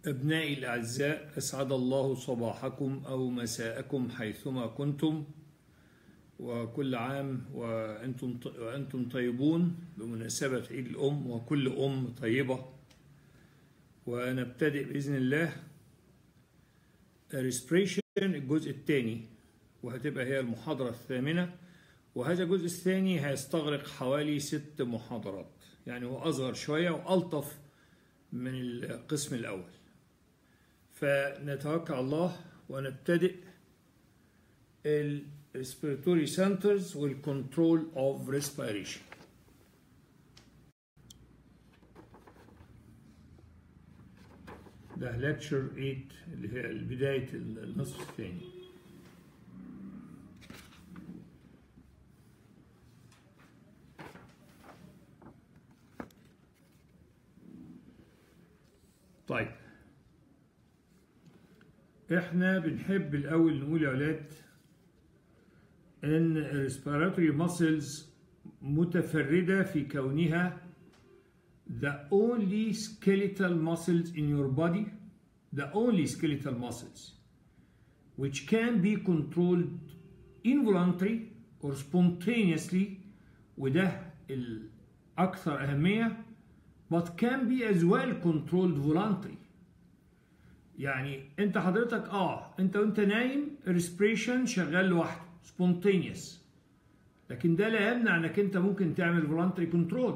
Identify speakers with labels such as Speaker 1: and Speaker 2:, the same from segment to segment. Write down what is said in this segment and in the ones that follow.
Speaker 1: أبنائي الأعزاء أسعد الله صباحكم أو مساءكم حيثما كنتم وكل عام وأنتم وأنتم طيبون بمناسبة عيد الأم وكل أم طيبة ونبتدئ بإذن الله respiration الجزء الثاني وهتبقى هي المحاضرة الثامنة وهذا الجزء الثاني هيستغرق حوالي ست محاضرات يعني هو أصغر شوية وألطف من القسم الأول فنتوكل على الله ونبتدئ ال respiratory centers والcontrol of respiration ده lecture 8 اللي هي بداية النصف الثاني طيب احنا بنحب الاول نقول يا اولاد ان respiratory muscles متفردة في كونها the only skeletal muscles in your body the only skeletal muscles which can be controlled involuntarily or spontaneously وده الأكثر أهمية but can be as well controlled voluntarily يعني انت حضرتك اه انت وانت نايم respiration شغال لوحده spontaneous لكن ده لا يمنع انك انت ممكن تعمل voluntary control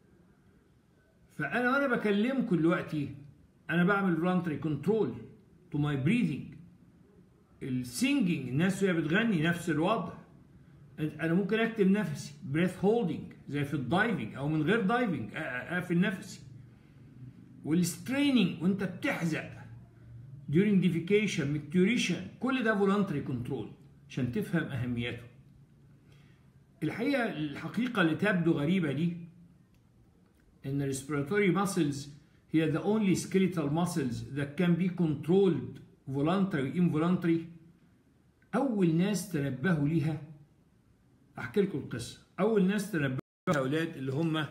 Speaker 1: فانا وانا بكلمكم دلوقتي انا بعمل voluntary control to my breathing السينجينج الناس وهي بتغني نفس الوضع انا ممكن اكتم نفسي breath holding زي في الدايفنج او من غير دايفنج اقفل نفسي والستريننج وانت بتحزق during defecation micturition كل ده voluntary control عشان تفهم اهميته الحقيقه الحقيقه اللي تبدو غريبه دي ان respiratory muscles هي the only skeletal muscles that can be controlled voluntary involuntary اول ناس تنبهوا ليها احكي لكم القصه اول ناس تنبهوا لها اولاد اللي هم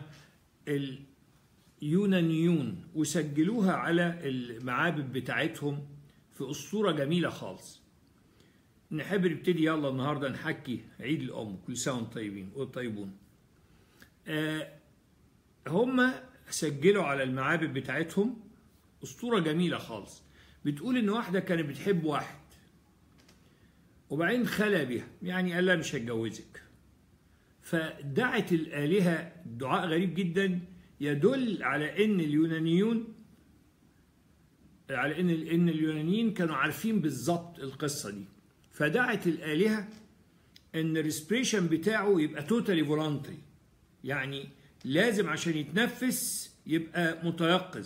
Speaker 1: اليونانيون وسجلوها على المعابد بتاعتهم في اسطوره جميله خالص نحب نبتدي يلا النهارده نحكي عيد الام كل سنه وانتم طيبين وطيبون آه هم سجلوا على المعابد بتاعتهم اسطوره جميله خالص بتقول ان واحده كانت بتحب واحد وبعدين خلى بها يعني قال لها مش هتجوزك فدعت الالهه دعاء غريب جدا يدل على ان اليونانيون على ان ان اليونانيين كانوا عارفين بالظبط القصه دي فدعت الالهه ان الريسبريشن بتاعه يبقى توتالي فولانتري يعني لازم عشان يتنفس يبقى متيقظ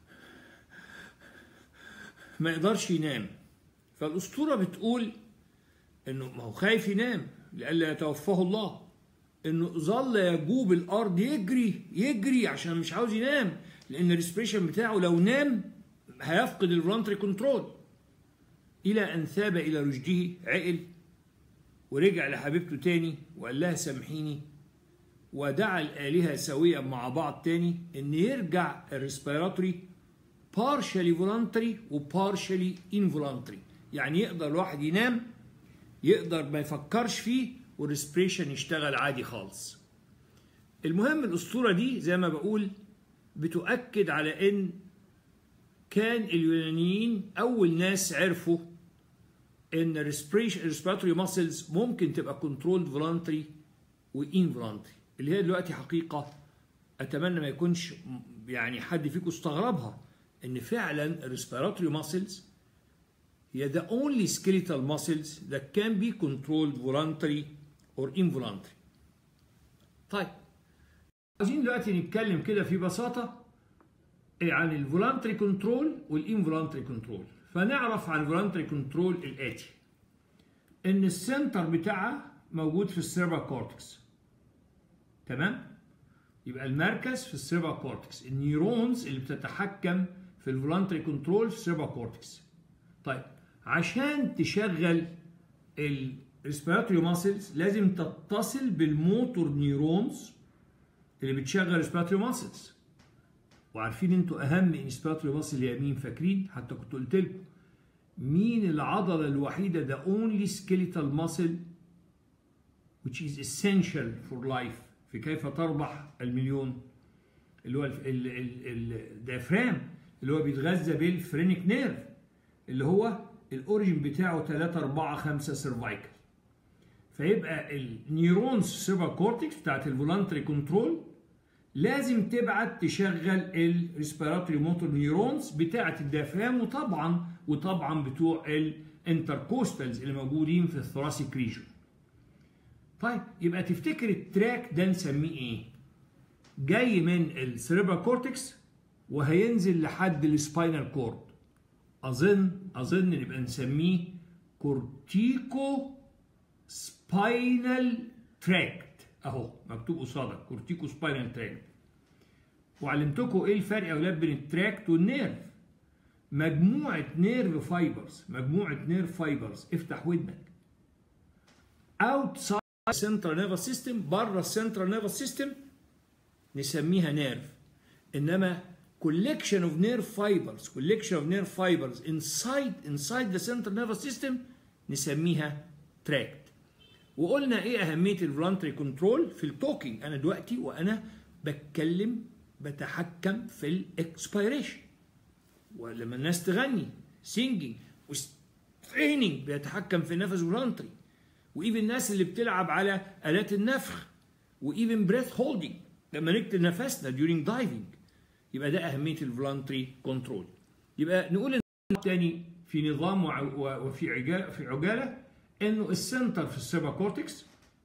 Speaker 1: ما يقدرش ينام فالاسطوره بتقول انه ما هو خايف ينام لئلا يتوفاه الله انه ظل يجوب الارض يجري يجري عشان مش عاوز ينام لان الريسبريشن بتاعه لو نام هيفقد الفولنتري كنترول الى ان ثاب الى رشده عقل ورجع لحبيبته تاني وقال لها سامحيني ودعا الالهه سويا مع بعض تاني ان يرجع الريسبيراتوري بارشالي فولنتري وبارشالي انفولنتري يعني يقدر الواحد ينام يقدر ما يفكرش فيه والريسبريشن يشتغل عادي خالص المهم الاسطوره دي زي ما بقول بتؤكد على ان كان اليونانيين اول ناس عرفوا ان الريسبيراتوري ماسلز ممكن تبقى كنترولد فولنتري وانفولنتري اللي هي دلوقتي حقيقه اتمنى ما يكونش يعني حد فيكم استغربها ان فعلا الريسبيراتوري ماسلز هي the only skeletal muscles that can be controlled voluntary or involuntary. طيب عايزين دلوقتي نتكلم كده في بساطة عن الفولانتري كنترول والانفولانتري كنترول فنعرف عن الفولانتري كنترول الآتي إن السنتر بتاعها موجود في السيربا كورتكس تمام؟ يبقى المركز في السيربا كورتكس النيورونز اللي بتتحكم في الفولانتري كنترول في السيربا كورتكس طيب عشان تشغل الريسبيراتوري ماسلز لازم تتصل بالموتور نيورونز اللي بتشغل الريسبيراتوري ماسلز وعارفين انتوا اهم انسبيراتوري ماسل اليمين فاكرين حتى كنت قلت لكم مين العضله الوحيده the only skeletal muscle which is essential for life في كيف تربح المليون اللي هو الديافرام اللي هو بيتغذى بالفرينيك نيرف اللي هو الاوريجن بتاعه 3 4 5 سيرفايكل فيبقى النيورونز سيرفا كورتكس بتاعت الفولانتري كنترول لازم تبعت تشغل الريسبيراتوري موتور نيورونز بتاعت الديافرام وطبعا وطبعا بتوع الانتركوستالز اللي موجودين في الثوراسيك ريجون طيب يبقى تفتكر التراك ده نسميه ايه جاي من السيربرا كورتكس وهينزل لحد السباينال كورد اظن اظن نبقى نسميه كورتيكو سباينال تراكت اهو مكتوب قصادك كورتيكو سباينال تراكت وعلمتكم ايه الفرق يا اولاد بين التراكت والنيرف مجموعه نيرف فايبرز مجموعه نيرف فايبرز افتح ودنك اوتسايد السنترال نيرفس سيستم بره السنترال نيرفس سيستم نسميها نيرف انما collection of nerve fibers collection of nerve fibers inside inside the central nervous system نسميها tract وقلنا ايه اهميه الفولانتري كنترول في التوكينج انا دلوقتي وانا بتكلم بتحكم في الاكسبيريشن ولما الناس تغني سينجينج وستريننج بيتحكم في النفس فولانتري وايفن الناس اللي بتلعب على الات النفخ وايفن بريث هولدنج لما نكتب نفسنا during diving يبقى ده اهميه الفولانتري كنترول يبقى نقول تاني في نظام وفي عجاله في عجاله انه السنتر في السيرفا كورتكس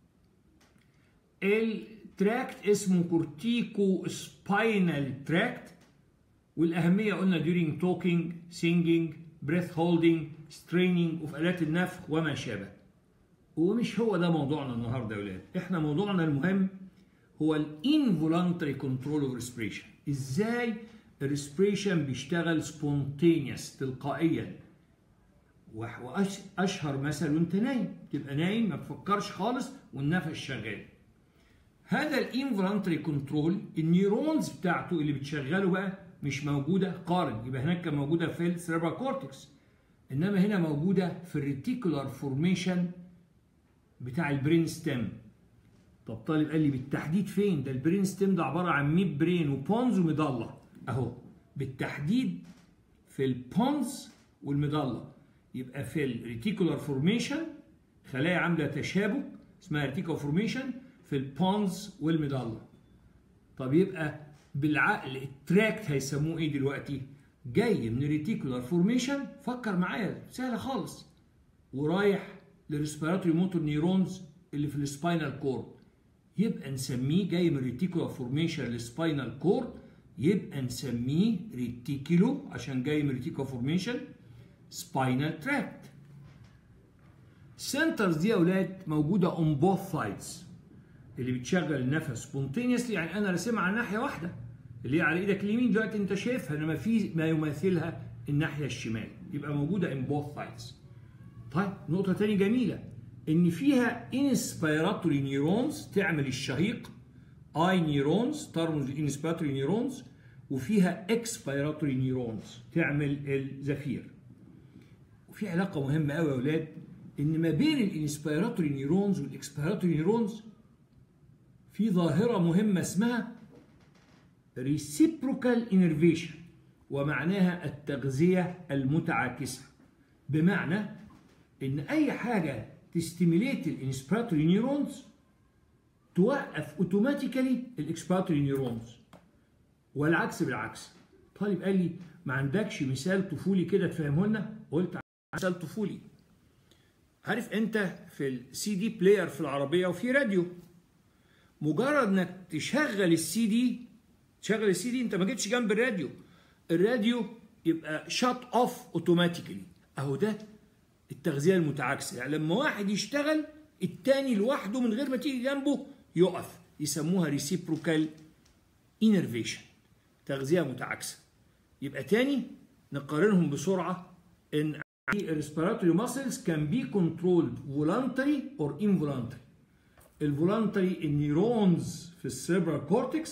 Speaker 1: التراكت اسمه كورتيكو سباينال تراكت والاهميه قلنا during talking singing breath holding straining وفي الات النفخ وما شابه ومش هو ده موضوعنا النهارده يا ولاد احنا موضوعنا المهم هو الانفولانتري كنترول اوف ريسبريشن ازاي الريسبريشن بيشتغل سبونتينيوس تلقائيا واشهر مثل وانت نايم تبقى نايم ما تفكرش خالص والنفس شغال هذا الانفولانتري كنترول النيورونز بتاعته اللي بتشغله بقى مش موجوده قارن يبقى هناك كان موجوده في السيربرا كورتكس انما هنا موجوده في الريتيكولار فورميشن بتاع البرين ستيم طب طالب قال لي بالتحديد فين ده البرين ستيم ده عباره عن ميد برين وبونز ومضله اهو بالتحديد في البونز والمضله يبقى في الريتيكولار فورميشن خلايا عامله تشابك اسمها ريتيكولار فورميشن في البونز والمضله طب يبقى بالعقل التراكت هيسموه ايه دلوقتي جاي من الريتيكولار فورميشن فكر معايا سهله خالص ورايح للريسبيراتوري موتور نيورونز اللي في السباينال كورد يبقى نسميه جاي من ريتيكولار فورميشن للسباينال كورد يبقى نسميه ريتيكولو عشان جاي من ريتيكولار فورميشن سباينال تراكت السنترز دي يا اولاد موجوده اون بوث سايدز اللي بتشغل النفس سبونتينيوسلي يعني انا راسمها على ناحيه واحده اللي هي على ايدك اليمين دلوقتي انت شايفها انما في ما يماثلها الناحيه الشمال يبقى موجوده ان بوث سايدز طيب نقطه ثانيه جميله ان فيها انسبيراتوري نيورونز تعمل الشهيق اي نيورونز ترمز لانسبيراتوري نيورونز وفيها اكسبيراتوري نيورونز تعمل الزفير وفي علاقه مهمه قوي يا اولاد ان ما بين الانسبيراتوري نيورونز والاكسبيراتوري نيورونز في ظاهره مهمه اسمها reciprocal innervation ومعناها التغذيه المتعاكسه بمعنى ان اي حاجه تستيميليت الانسبيراتوري نيورونز توقف اوتوماتيكالي الاكسبيراتوري نيورونز والعكس بالعكس طالب قال لي ما عندكش مثال طفولي كده تفهمه لنا قلت مثال طفولي عارف انت في السي دي بلاير في العربيه وفي راديو مجرد انك تشغل السي دي تشغل السي دي انت ما جيتش جنب الراديو الراديو يبقى شات اوف اوتوماتيكالي اهو ده التغذيه المتعاكسه يعني لما واحد يشتغل التاني لوحده من غير ما تيجي جنبه يقف يسموها ريسيبروكال انرفيشن تغذيه متعاكسه يبقى تاني نقارنهم بسرعه ان respiratory muscles can be controlled voluntary or involuntary الفولانتري النيورونز في السيربرال كورتكس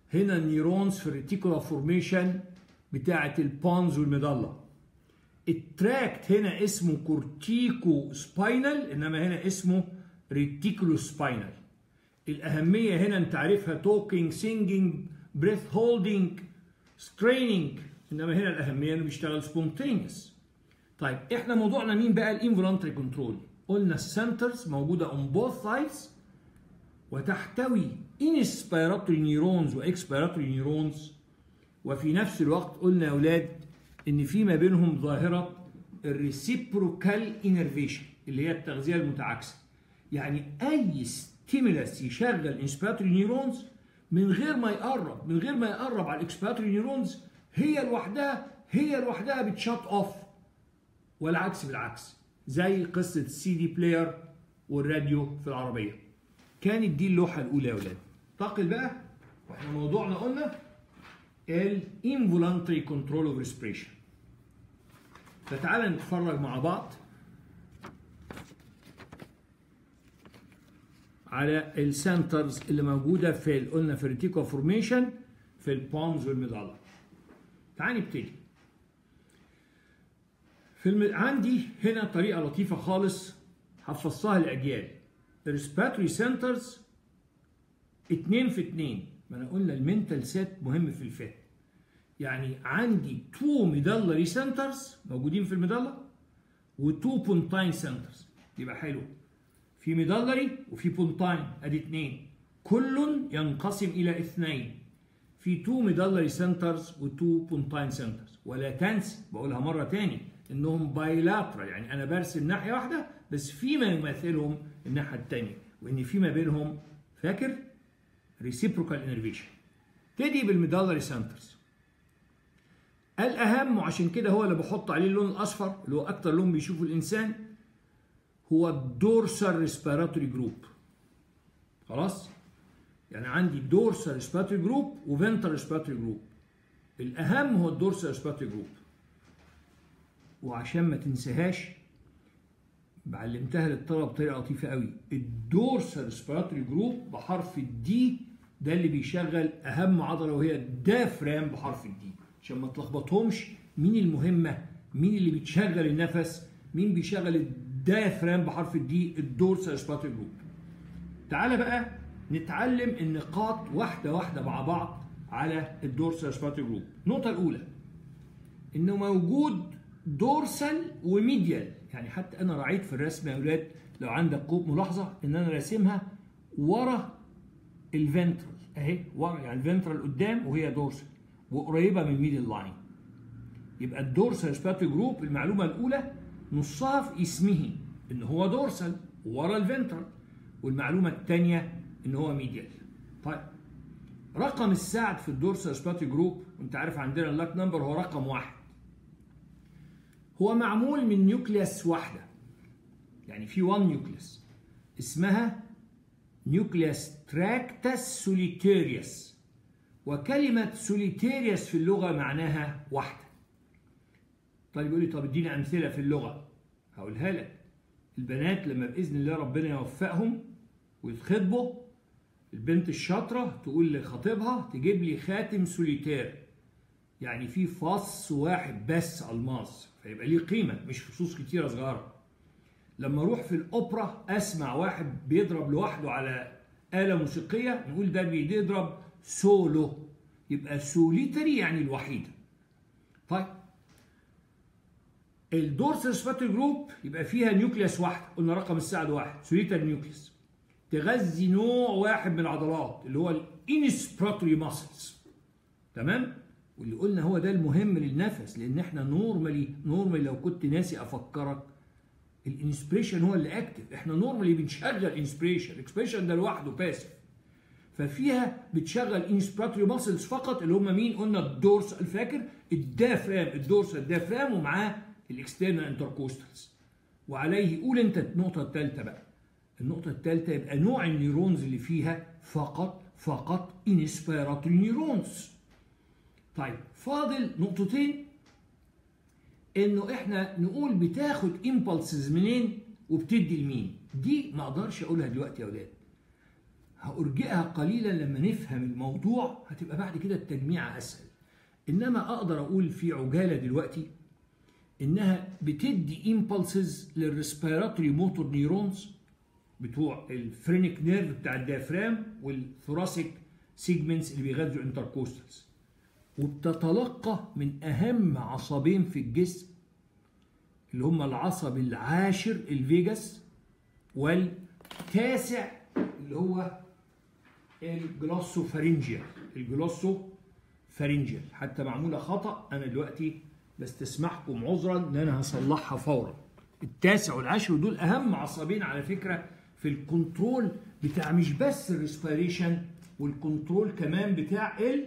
Speaker 1: هنا النيرونز في الريتيكولا فورميشن بتاعه البونز والمضله التراكت هنا اسمه كورتيكو سباينال انما هنا اسمه ريتيكولو سباينال الاهميه هنا انت عارفها توكينج سينجينج بريث هولدينج ستريننج انما هنا الاهميه انه بيشتغل سبونتينيوس طيب احنا موضوعنا مين بقى الانفولانتري كنترول قلنا السنترز موجوده اون بوث سايدز وتحتوي انسبيراتوري نيورونز واكسبيراتوري نيورونز وفي نفس الوقت قلنا يا اولاد ان في ما بينهم ظاهره الريسيبروكال انرفيشن اللي هي التغذيه المتعاكسه يعني اي ستيمولاس يشغل انسبيراتوري نيورونز من غير ما يقرب من غير ما يقرب على الاكسبيراتوري نيورونز هي لوحدها هي لوحدها بتشات اوف والعكس بالعكس زي قصه السي دي بلاير والراديو في العربيه كانت دي اللوحه الاولى يا اولاد انتقل بقى واحنا موضوعنا قلنا الانفولانتري كنترول اوف ريسبريشن فتعالى نتفرج مع بعض على السنترز اللي موجوده في قلنا في الريتيكو فورميشن في البونز والمضله تعال نبتدي في الم... عندي هنا طريقه لطيفه خالص حفظتها لاجيال الريسباتوري سنترز اتنين في اتنين ما انا قلنا المنتال سيت مهم في الفهم يعني عندي تو ميدالري سنترز موجودين في الميدالة وتو بونتاين سنترز يبقى حلو في ميدالري وفي بونتاين ادي اتنين كل ينقسم الى اثنين في تو ميدالري سنترز وتو بونتاين سنترز ولا تنس بقولها مرة تاني انهم بايلاترال يعني انا برسم ناحية واحدة بس فيما يمثلهم الناحية التانية وان في ما بينهم فاكر ريسيبروكال انرفيشن تدي بالميدالري سنترز الاهم وعشان كده هو اللي بحط عليه اللون الاصفر اللي هو اكتر لون بيشوفه الانسان هو الدورسال ريسبيراتوري جروب خلاص يعني عندي دورسال ريسبيراتوري جروب وفنترال ريسبيراتوري جروب الاهم هو الدورسال ريسبيراتوري جروب وعشان ما تنساهاش علمتها للطلبه بطريقه لطيفه قوي الدورسال ريسبيراتوري جروب بحرف الدي ده اللي بيشغل اهم عضله وهي الدافرام بحرف الدي عشان ما تلخبطهمش مين المهمه مين اللي بتشغل النفس مين بيشغل الدايفرام بحرف الدي الدورسال ريسبيراتوري جروب تعالى بقى نتعلم النقاط واحده واحده مع بعض على الدورسال ريسبيراتوري جروب النقطه الاولى انه موجود دورسال وميديال يعني حتى انا راعيت في الرسم يا اولاد لو عندك ملاحظه ان انا راسمها ورا الفنترال اهي ورا يعني الفنترال قدام وهي دورسال وقريبه من الميدل لاين يبقى الدورسال ريسبيراتوري جروب المعلومه الاولى نصها في اسمه ان هو دورسال ورا الفنترال والمعلومه الثانيه ان هو ميديال طيب رقم الساعد في الدورسال ريسبيراتوري جروب وانت عارف عندنا اللاك نمبر هو رقم واحد هو معمول من نيوكليوس واحده يعني في 1 نيوكليوس اسمها نيوكليوس تراكتس سوليتيريوس وكلمة سوليتيريوس في اللغة معناها واحدة طيب يقول لي طب اديني أمثلة في اللغة هقولها لك البنات لما بإذن الله ربنا يوفقهم ويتخطبوا البنت الشاطرة تقول لخطيبها تجيب لي خاتم سوليتير يعني في فص واحد بس ألماس فيبقى ليه قيمة مش فصوص كتيرة صغيرة لما اروح في الاوبرا اسمع واحد بيضرب لوحده على آلة موسيقية نقول ده بيضرب سولو يبقى سوليتري يعني الوحيدة طيب الدورسال ريسبيراتوري جروب يبقى فيها نيوكليوس واحد قلنا رقم الساعد واحد سوليتري نيوكليوس تغذي نوع واحد من العضلات اللي هو الانسبيراتوري ماسلز تمام واللي قلنا هو ده المهم للنفس لان احنا نورمالي نورمالي لو كنت ناسي افكرك الانسبريشن هو اللي اكتف احنا نورمالي بنشغل انسبريشن الاكسبريشن ده لوحده باسف ففيها بتشغل انسبيراتوري ماسلز فقط اللي هم مين قلنا الدورس الفاكر الدافرام الدورس الدافرام ومعاه الاكسترنال انتركوستالز وعليه قول انت النقطه الثالثه بقى النقطه الثالثه يبقى نوع النيورونز اللي فيها فقط فقط انسبيراتوري نيورونز طيب فاضل نقطتين انه احنا نقول بتاخد امبلسز منين وبتدي لمين دي ما اقدرش اقولها دلوقتي يا اولاد هأرجئها قليلا لما نفهم الموضوع هتبقى بعد كده التجميع أسهل إنما أقدر أقول في عجالة دلوقتي إنها بتدي إمبلسز للريسبيراتوري موتور نيورونز بتوع الفرينيك نيرف بتاع الديافرام والثوراسيك سيجمنتس اللي بيغذوا انتركوستالز وبتتلقى من أهم عصبين في الجسم اللي هم العصب العاشر الفيجاس والتاسع اللي هو الجلوسوفارينجيال الجلوسوفارينجيال حتى معموله خطا انا دلوقتي بستسمحكم عذرا ان انا هصلحها فورا التاسع والعاشر دول اهم عصبين على فكره في الكنترول بتاع مش بس الريسبيريشن والكنترول كمان بتاع ال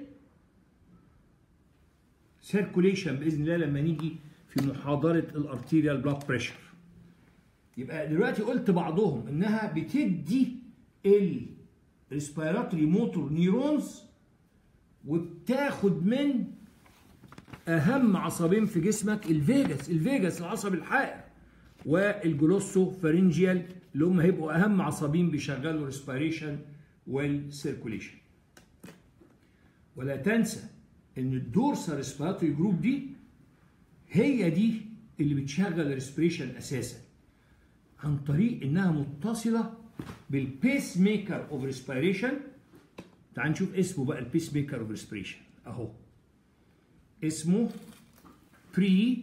Speaker 1: سيركوليشن باذن الله لما نيجي في محاضره الارتيريال بلاد بريشر يبقى دلوقتي قلت بعضهم انها بتدي الريسبيراتوري موتور نيورونز وبتاخد من اهم عصبين في جسمك الفيجاس الفيجاس العصب الحائر والجلوسو فارنجيال اللي هم هيبقوا اهم عصبين بيشغلوا الريسبيريشن والسيركوليشن ولا تنسى ان الدورسال ريسبيراتوري جروب دي هي دي اللي بتشغل الريسبيريشن اساسا عن طريق انها متصله بالبيس ميكر اوف ريسبيريشن تعال نشوف اسمه بقى البيس ميكر اوف ريسبيريشن اهو اسمه بري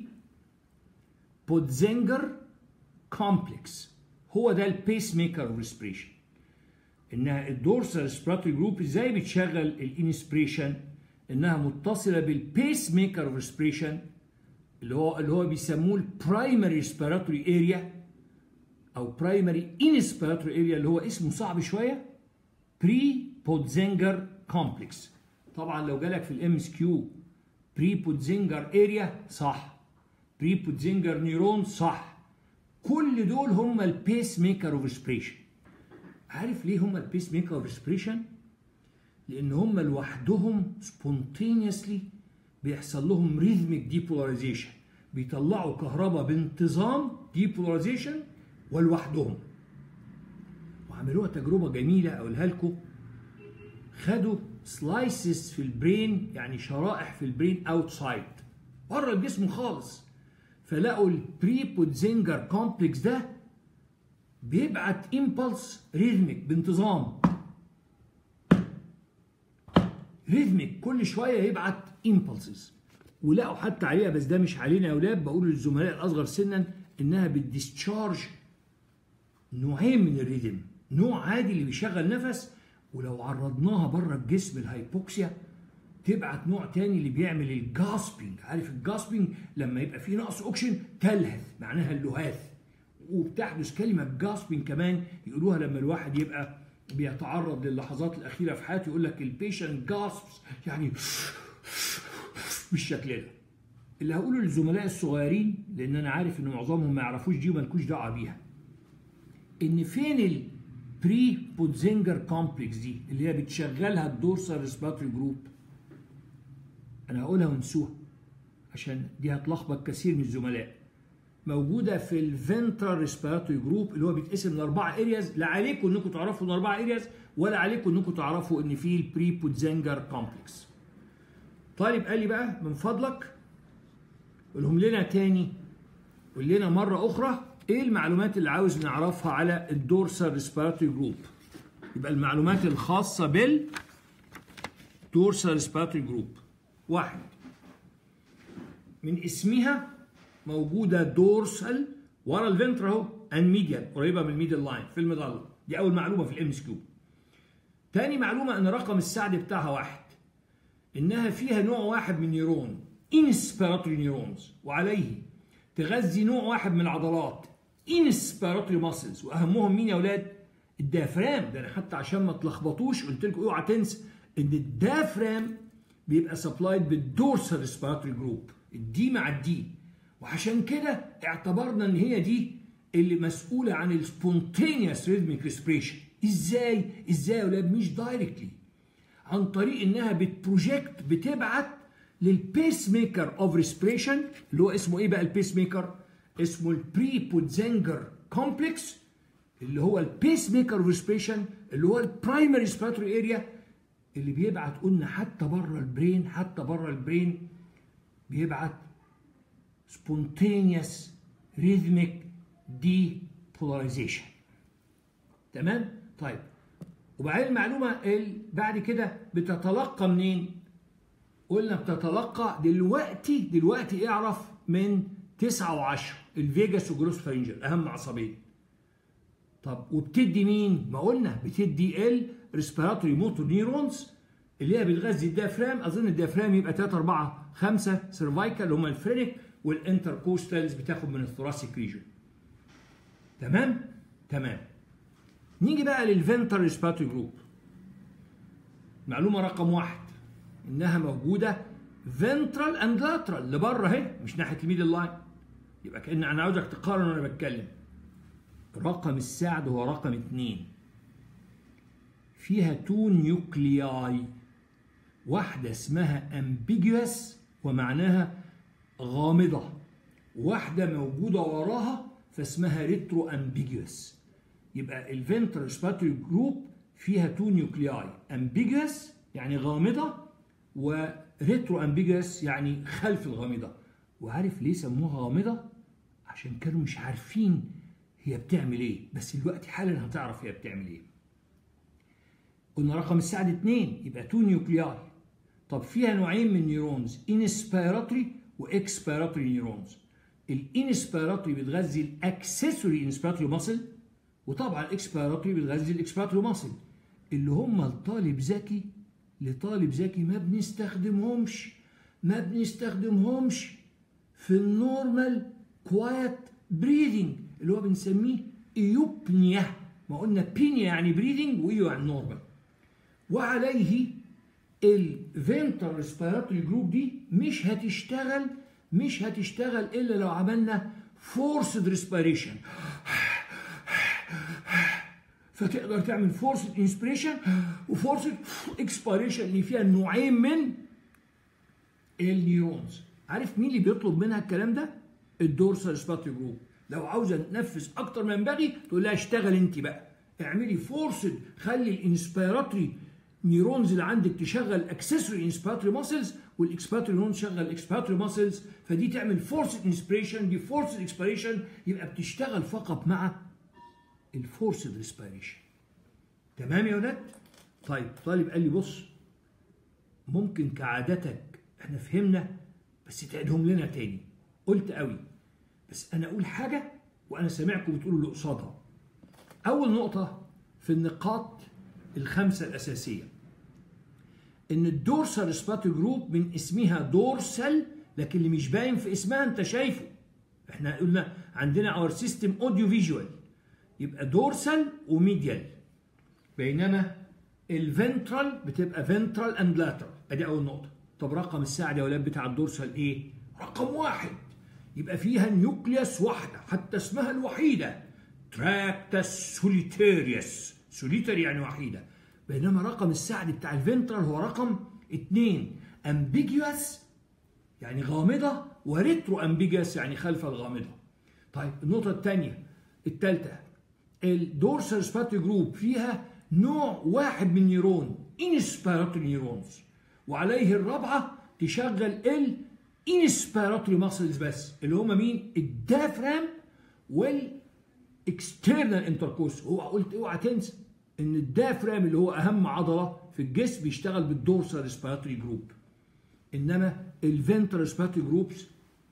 Speaker 1: بوتزنجر كومبلكس هو ده البيس ميكر اوف ريسبيريشن انها الدورسال ريسبيراتوري جروب ازاي بتشغل الانسبريشن انها متصله بالبيس ميكر اوف ريسبيريشن اللي هو اللي هو بيسموه البرايمري ريسبيراتوري اريا او برايمري انسبيراتوري اريا اللي هو اسمه صعب شويه بري بوتزنجر كومبلكس طبعا لو جالك في الام اس كيو بري بوتزنجر اريا صح بري بوتزنجر نيرون صح كل دول هم البيس ميكر اوف ريسبريشن عارف ليه هم البيس ميكر اوف ريسبريشن لان هم لوحدهم سبونتينيوسلي بيحصل لهم ريزميك ديبولاريزيشن بيطلعوا كهرباء بانتظام ديبولاريزيشن ولوحدهم وعملوها تجربه جميله اقولها لكم خدوا سلايسز في البرين يعني شرائح في البرين اوتسايد بره الجسم خالص فلقوا البري بوتزنجر كومبلكس ده بيبعت امبلس ريزميك بانتظام ريزميك كل شويه يبعت امبلسز ولقوا حتى عليها بس ده مش علينا يا اولاد بقول للزملاء الاصغر سنا انها بتديسشارج نوعين من الريزم نوع عادي اللي بيشغل نفس ولو عرضناها بره الجسم الهايبوكسيا تبعت نوع تاني اللي بيعمل الجاسبينج عارف الجاسبينج لما يبقى فيه نقص اوكسجين تلهث معناها اللهاث وبتحدث كلمه جاسبينج كمان يقولوها لما الواحد يبقى بيتعرض للحظات الاخيره في حياته يقول لك البيشنت جاسبس يعني بالشكل ده اللي هقوله للزملاء الصغيرين لان انا عارف ان معظمهم ما يعرفوش دي ومالكوش دعوه بيها ان فين البري بوتزنجر كومبلكس دي اللي هي بتشغلها الدورسال ريسبيراتوري جروب انا هقولها ونسوها عشان دي هتلخبط كثير من الزملاء موجوده في الفنترال ريسبيراتوري جروب اللي هو بيتقسم لاربعه ارياز لا عليكم انكم تعرفوا الاربعه ارياز ولا عليكم انكم تعرفوا ان في البري بوتزنجر كومبلكس طالب قال لي بقى من فضلك قولهم لنا تاني قول لنا مره اخرى ايه المعلومات اللي عاوز نعرفها على الدورسال ريسبيراتوري جروب يبقى المعلومات الخاصه بال دورسال ريسبيراتوري جروب واحد من اسمها موجوده دورسال ورا الفنتر اهو ان ميديال قريبه من الميديال لاين في المظله دي اول معلومه في الام اس كيو تاني معلومه ان رقم السعد بتاعها واحد انها فيها نوع واحد من نيرون انسبيراتوري نيرونز وعليه تغذي نوع واحد من العضلات انسبيراتوري ماسلز واهمهم مين يا اولاد الدافرام ده انا حتى عشان ما تلخبطوش قلت لكم اوعى تنسى ان الدافرام بيبقى سبلايد بالدورسال ريسبيراتوري جروب الدي مع الدي وعشان كده اعتبرنا ان هي دي اللي مسؤوله عن السبونتينيوس ريزميك ريسبريشن ازاي ازاي يا اولاد مش دايركتلي عن طريق انها بتبروجكت بتبعت للبيس ميكر اوف ريسبريشن اللي هو اسمه ايه بقى البيس ميكر اسمه البري بوتزنجر كومبلكس اللي هو البيس ميكر ريسبيشن اللي هو البرايمري ريسبيراتوري اريا اللي بيبعت قلنا حتى بره البرين حتى بره البرين بيبعت spontaneous rhythmic depolarization تمام طيب وبعدين المعلومه اللي بعد كده بتتلقى منين قلنا بتتلقى دلوقتي دلوقتي اعرف من 9 و10 الفيجاس وجروس فارنجل اهم عصبين طب وبتدي مين ما قلنا بتدي ال ريسبيراتوري موتور نيورونز اللي هي بتغذي الديافرام اظن الديافرام يبقى 3 4 5 سيرفايكال اللي هم الفرينك والانتركوستالز بتاخد من الثوراسيك ريجن تمام تمام نيجي بقى للفنتر ريسبيراتوري جروب معلومه رقم واحد انها موجوده فنترال اند لاترال لبره اهي مش ناحيه الميدل لاين يبقى كان انا عاوزك تقارن وانا بتكلم رقم السعد هو رقم اتنين فيها تو نيوكلياي واحدة اسمها ambiguous ومعناها غامضة واحدة موجودة وراها فاسمها ريترو ambiguous يبقى الفنترال ريسبيراتوري جروب فيها تو نيوكلياي ambiguous يعني غامضة وريترو ambiguous يعني خلف الغامضة وعارف ليه سموها غامضة عشان كانوا مش عارفين هي بتعمل ايه بس دلوقتي حالا هتعرف هي بتعمل ايه قلنا رقم السعد اتنين يبقى تو نيوكلياي طب فيها نوعين من نيورونز انسبيراتوري واكسبيراتوري نيورونز الانسبيراتوري بتغذي الاكسسوري انسبيراتوري ماسل وطبعا الاكسبيراتوري بتغذي الاكسبيراتوري ماسل اللي هم الطالب ذكي لطالب ذكي ما بنستخدمهمش ما بنستخدمهمش في النورمال كوايت بريذنج اللي هو بنسميه ايوبنيا ما قلنا بينيا يعني بريذنج وايو يعني نورمال وعليه الفنتر ريسبيراتوري جروب دي مش هتشتغل مش هتشتغل الا لو عملنا فورسد ريسبيريشن فتقدر تعمل فورسد انسبريشن وفورسد اكسبيريشن اللي فيها نوعين من النيورونز عارف مين اللي بيطلب منها الكلام ده الدورسال ريسبيراتوري جروب لو عاوزه تنفذ اكتر ما ينبغي تقول لها اشتغل انت بقى اعملي فورسد خلي الانسبيراتوري نيورونز اللي عندك تشغل اكسسوري انسبيراتوري ماسلز والاكسبيراتوري نيورونز تشغل اكسبيراتوري ماسلز فدي تعمل فورسد انسبريشن دي فورسد اكسبيريشن يبقى بتشتغل فقط مع الفورسد ريسبيريشن تمام يا ولاد طيب طالب قال لي بص ممكن كعادتك احنا فهمنا بس تعيدهم لنا تاني قلت قوي بس انا اقول حاجه وانا سامعكم بتقولوا اللي قصادها اول نقطه في النقاط الخمسه الاساسيه ان الدورسال ريسبيراتوري جروب من اسمها دورسال لكن اللي مش باين في اسمها انت شايفه احنا قلنا عندنا اور سيستم اوديو فيجوال يبقى دورسال وميديال بينما الفنترال بتبقى فنترال اند لاترال ادي اول نقطه طب رقم الساعه يا ولاد بتاع الدورسال ايه رقم واحد يبقى فيها نيوكليوس واحده حتى اسمها الوحيده تراكتس سوليتيريوس سوليتري يعني وحيده بينما رقم السعد بتاع الفنترال هو رقم اثنين امبيجيوس يعني غامضه وريترو امبيجيوس يعني خلف الغامضه طيب النقطه الثانيه الثالثه الدورسال ريسبيراتوري جروب فيها نوع واحد من نيرون انسبيراتوري نيرونز وعليه الرابعه تشغل ال انسبيراتوري ماسلز بس اللي هم مين الدافرام والاكسترنال انتركوس هو قلت اوعى تنسى ان الدافرام اللي هو اهم عضله في الجسم بيشتغل بالدورسال ريسبيراتوري جروب انما الفنترال ريسبيراتوري جروبس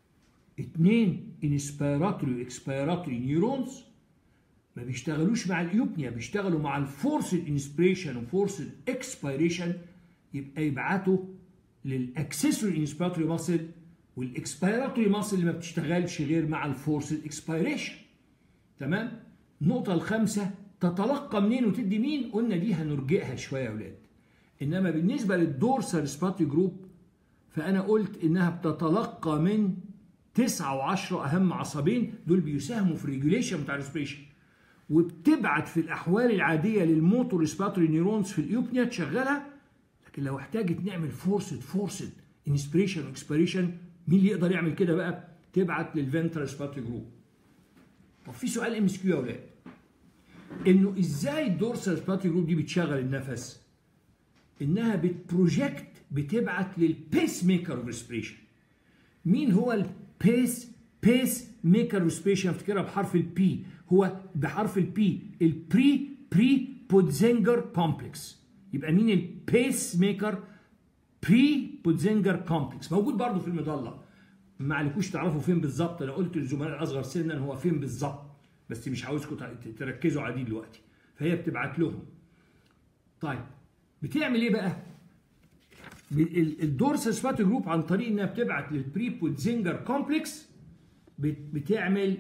Speaker 1: اثنين انسبيراتوري واكسبيراتوري نيورونز ما بيشتغلوش مع الايوبنيا بيشتغلوا مع الفورسد انسبريشن وفورسد اكسبيريشن يبقى يبعتوا للاكسسوري انسبيراتوري ماسل والاكسبيراتوري ماسل اللي ما بتشتغلش غير مع الفورسد اكسبيريشن تمام النقطة الخامسة تتلقى منين وتدي مين قلنا دي هنرجئها شوية يا ولاد انما بالنسبة للدورسال ريسبيراتوري جروب فانا قلت انها بتتلقى من تسعة وعشرة اهم عصبين دول بيساهموا في الريجوليشن بتاع الريسبيريشن وبتبعت في الاحوال العاديه للموتور ريسبيراتوري نيورونز في الايوبنيا تشغلها لكن لو احتاجت نعمل فورسد فورسد انسبريشن واكسبريشن مين اللي يقدر يعمل كده بقى؟ تبعت للفنترال ريسبيراتوري جروب. طب في سؤال ام اس كيو يا اولاد. انه ازاي الدورسال سباتي جروب دي بتشغل النفس انها بتبروجكت بتبعت للبيس ميكر اوف ريسبريشن مين هو البيس بيس ميكر ريسبريشن افتكرها بحرف البي هو بحرف البي البري بري بودزنجر كومبلكس يبقى مين البيس ميكر بري بودزنجر كومبلكس موجود برضه في المظله ما عليكوش تعرفوا فين بالظبط انا قلت للزملاء الاصغر سنا هو فين بالظبط بس مش عاوزكم تركزوا عليه دلوقتي فهي بتبعت لهم طيب بتعمل ايه بقى الدورسال سباتو جروب عن طريق انها بتبعت للبري بودزنجر كومبلكس بتعمل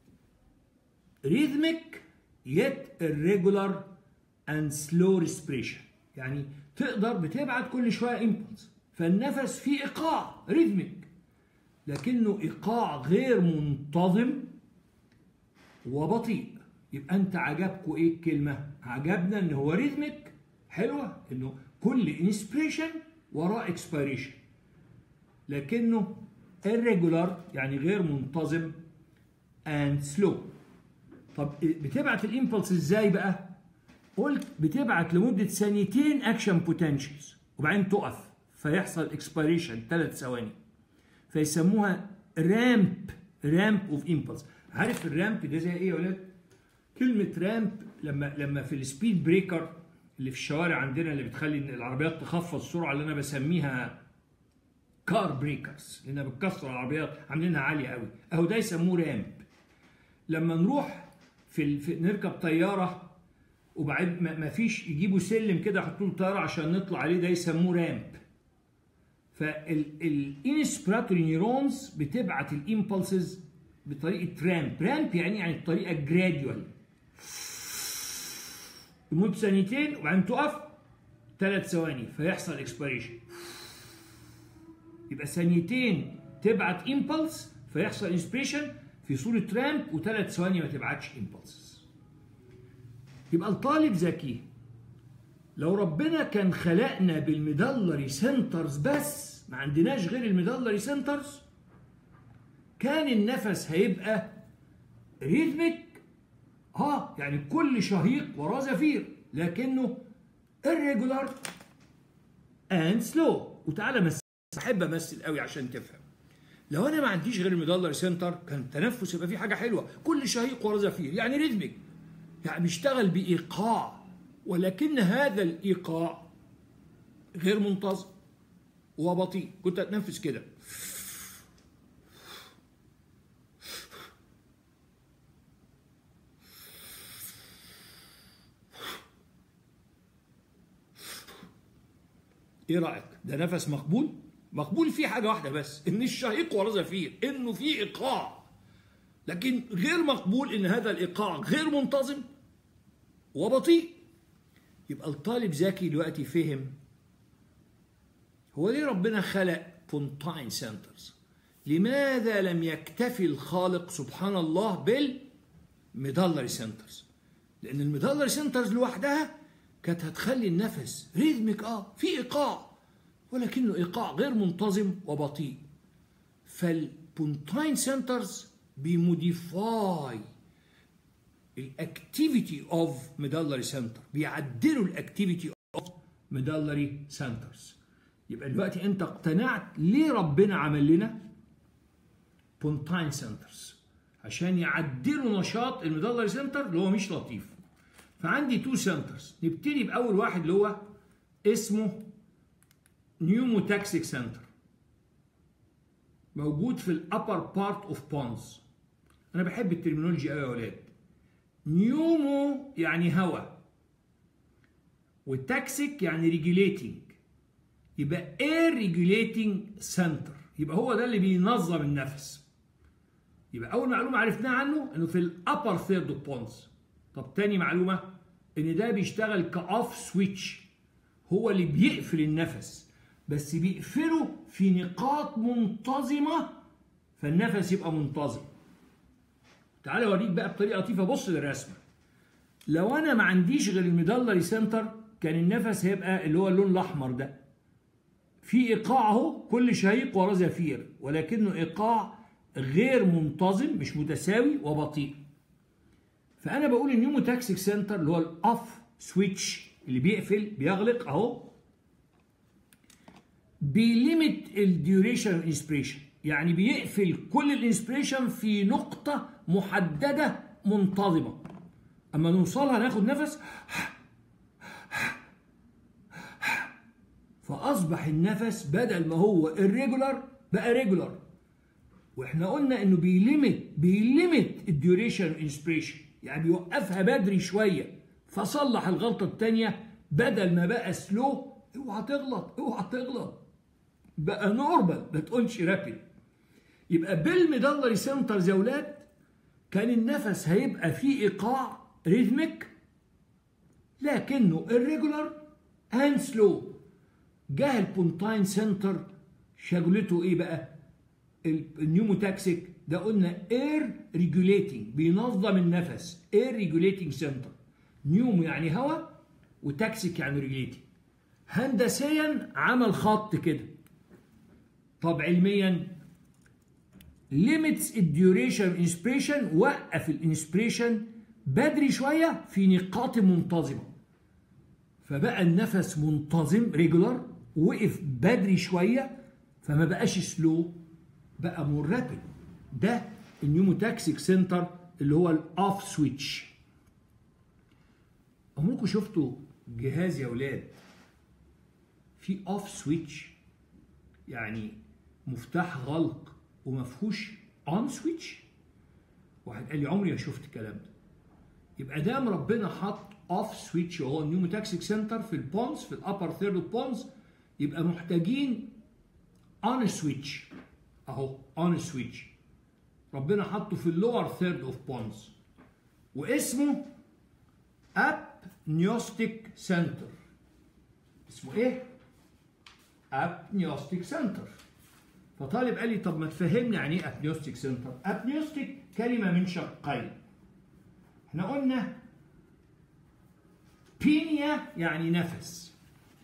Speaker 1: ريثميك يت irregular and slow respiration يعني تقدر بتبعت كل شويه امبلس فالنفس فيه ايقاع ريثميك لكنه ايقاع غير منتظم وبطيء يبقى انت عجبكوا ايه الكلمه عجبنا ان هو ريثميك حلوه انه كل انسبريشن وراه اكسبيريشن لكنه irregular يعني غير منتظم and slow طب بتبعت الامبلس ازاي بقى قلت بتبعت لمده ثانيتين اكشن بوتنشالز وبعدين تقف فيحصل اكسبيريشن ثلاث ثواني فيسموها رامب رامب اوف امبلس عارف الرامب ده زي ايه يا ولاد كلمه رامب لما لما في السبيد بريكر اللي في الشوارع عندنا اللي بتخلي العربيات تخفض السرعه اللي انا بسميها كار بريكرز لانها بتكسر العربيات عاملينها عاليه قوي اهو ده يسموه رامب لما نروح في, ال... في نركب طياره وبعدين ما فيش يجيبوا سلم كده يحطوا له طياره عشان نطلع عليه ده يسموه رامب فالانسبراتوري نيورونز بتبعت الامبلسز بطريقه رامب رامب يعني يعني بطريقه جراديوال لمده ثانيتين وبعدين تقف ثلاث ثواني فيحصل اكسبيريشن يبقى ثانيتين تبعت امبلس فيحصل انسبريشن في صوره رامب وثلاث ثواني ما تبعتش امبلس يبقى الطالب ذكي لو ربنا كان خلقنا بالميدلري سنترز بس ما عندناش غير الميدلري سنترز كان النفس هيبقى ريتميك اه يعني كل شهيق وراه زفير لكنه irregular and slow وتعالى مثل احب امثل قوي عشان تفهم لو انا ما عنديش غير الميدلري سنتر كان التنفس يبقى فيه حاجه حلوه كل شهيق وراه زفير يعني ريتميك يعني بيشتغل بايقاع ولكن هذا الايقاع غير منتظم وبطيء كنت اتنفس كده ايه رايك ده نفس مقبول مقبول فيه حاجه واحده بس ان الشهيق وراه زفير انه فيه ايقاع لكن غير مقبول ان هذا الايقاع غير منتظم وبطيء يبقى الطالب ذكي دلوقتي فهم هو ليه ربنا خلق بونتاين سنترز لماذا لم يكتفي الخالق سبحان الله بالميدلري سنترز لان الميدلري سنترز لوحدها كانت هتخلي النفس ريزمك اه في ايقاع ولكنه ايقاع غير منتظم وبطيء فالبونتاين سنترز بيموديفاي الاكتيفيتي اوف ميدلري سنتر بيعدلوا الاكتيفيتي اوف ميدلري سنترز يبقى دلوقتي انت اقتنعت ليه ربنا عمل لنا بونتاين سنترز عشان يعدلوا نشاط الميدلري سنتر اللي هو مش لطيف فعندي تو سنترز نبتدي باول واحد اللي هو اسمه نيوموتاكسيك سنتر موجود في الابر بارت اوف بونز انا بحب الترمينولوجي قوي يا اولاد نيومو يعني هواء والتاكسيك يعني ريجوليتنج يبقى اير ريجوليتنج سنتر يبقى هو ده اللي بينظم النفس يبقى اول معلومه عرفناها عنه انه في الابر ثيرد اوف بونز طب تاني معلومه ان ده بيشتغل كاوف سويتش هو اللي بيقفل النفس بس بيقفله في نقاط منتظمه فالنفس يبقى منتظم تعالى اوريك بقى بطريقه لطيفه بص للرسمه لو انا ما عنديش غير الميدلري سنتر كان النفس هيبقى اللي هو اللون الاحمر ده في ايقاع اهو كل شهيق وراه زفير ولكنه ايقاع غير منتظم مش متساوي وبطيء فانا بقول النيوموتاكسيك سنتر اللي هو الاوف سويتش اللي بيقفل بيغلق اهو بيليمت الديوريشن انسبريشن يعني بيقفل كل الانسبريشن في نقطة محددة منتظمة اما نوصلها ناخد نفس فاصبح النفس بدل ما هو الريجولار بقى ريجولار واحنا قلنا انه بيليمت بيليمت الديوريشن انسبريشن يعني بيوقفها بدري شويه فصلح الغلطه الثانيه بدل ما بقى سلو اوعى تغلط اوعى تغلط بقى نورمال ما تقولش رابيد يبقى بالميدلري سنتر يا اولاد كان النفس هيبقى فيه ايقاع ريثميك لكنه الريجولار اند سلو جه البونتاين سنتر شغلته ايه بقى النيوموتاكسيك ده قلنا اير ريجوليتنج بينظم النفس اير ريجوليتنج سنتر نيومو يعني هواء وتاكسيك يعني ريجوليتنج هندسيا عمل خط كده طب علميا ليميتس الديوريشن انسبريشن وقف الانسبريشن بدري شويه في نقاط منتظمه فبقى النفس منتظم ريجولار وقف بدري شويه فما بقاش سلو بقى مور رابيد ده النيوموتاكسيك سنتر اللي هو الاوف سويتش عمركم شفتوا جهاز يا اولاد في اوف سويتش يعني مفتاح غلق وما فيهوش اون سويتش واحد قال لي عمري ما شفت الكلام ده يبقى دام ربنا حط اوف سويتش وهو النيوموتاكسيك سنتر في البونز في الابر ثيرد اوف بونز يبقى محتاجين اون سويتش اهو اون سويتش ربنا حطه في اللور ثيرد اوف بونز واسمه ابنيوستيك سنتر اسمه ايه ابنيوستيك سنتر فطالب قال لي طب ما تفهمني يعني ايه ابنيوستيك سنتر ابنيوستيك كلمه من شقين احنا قلنا بينيا يعني نفس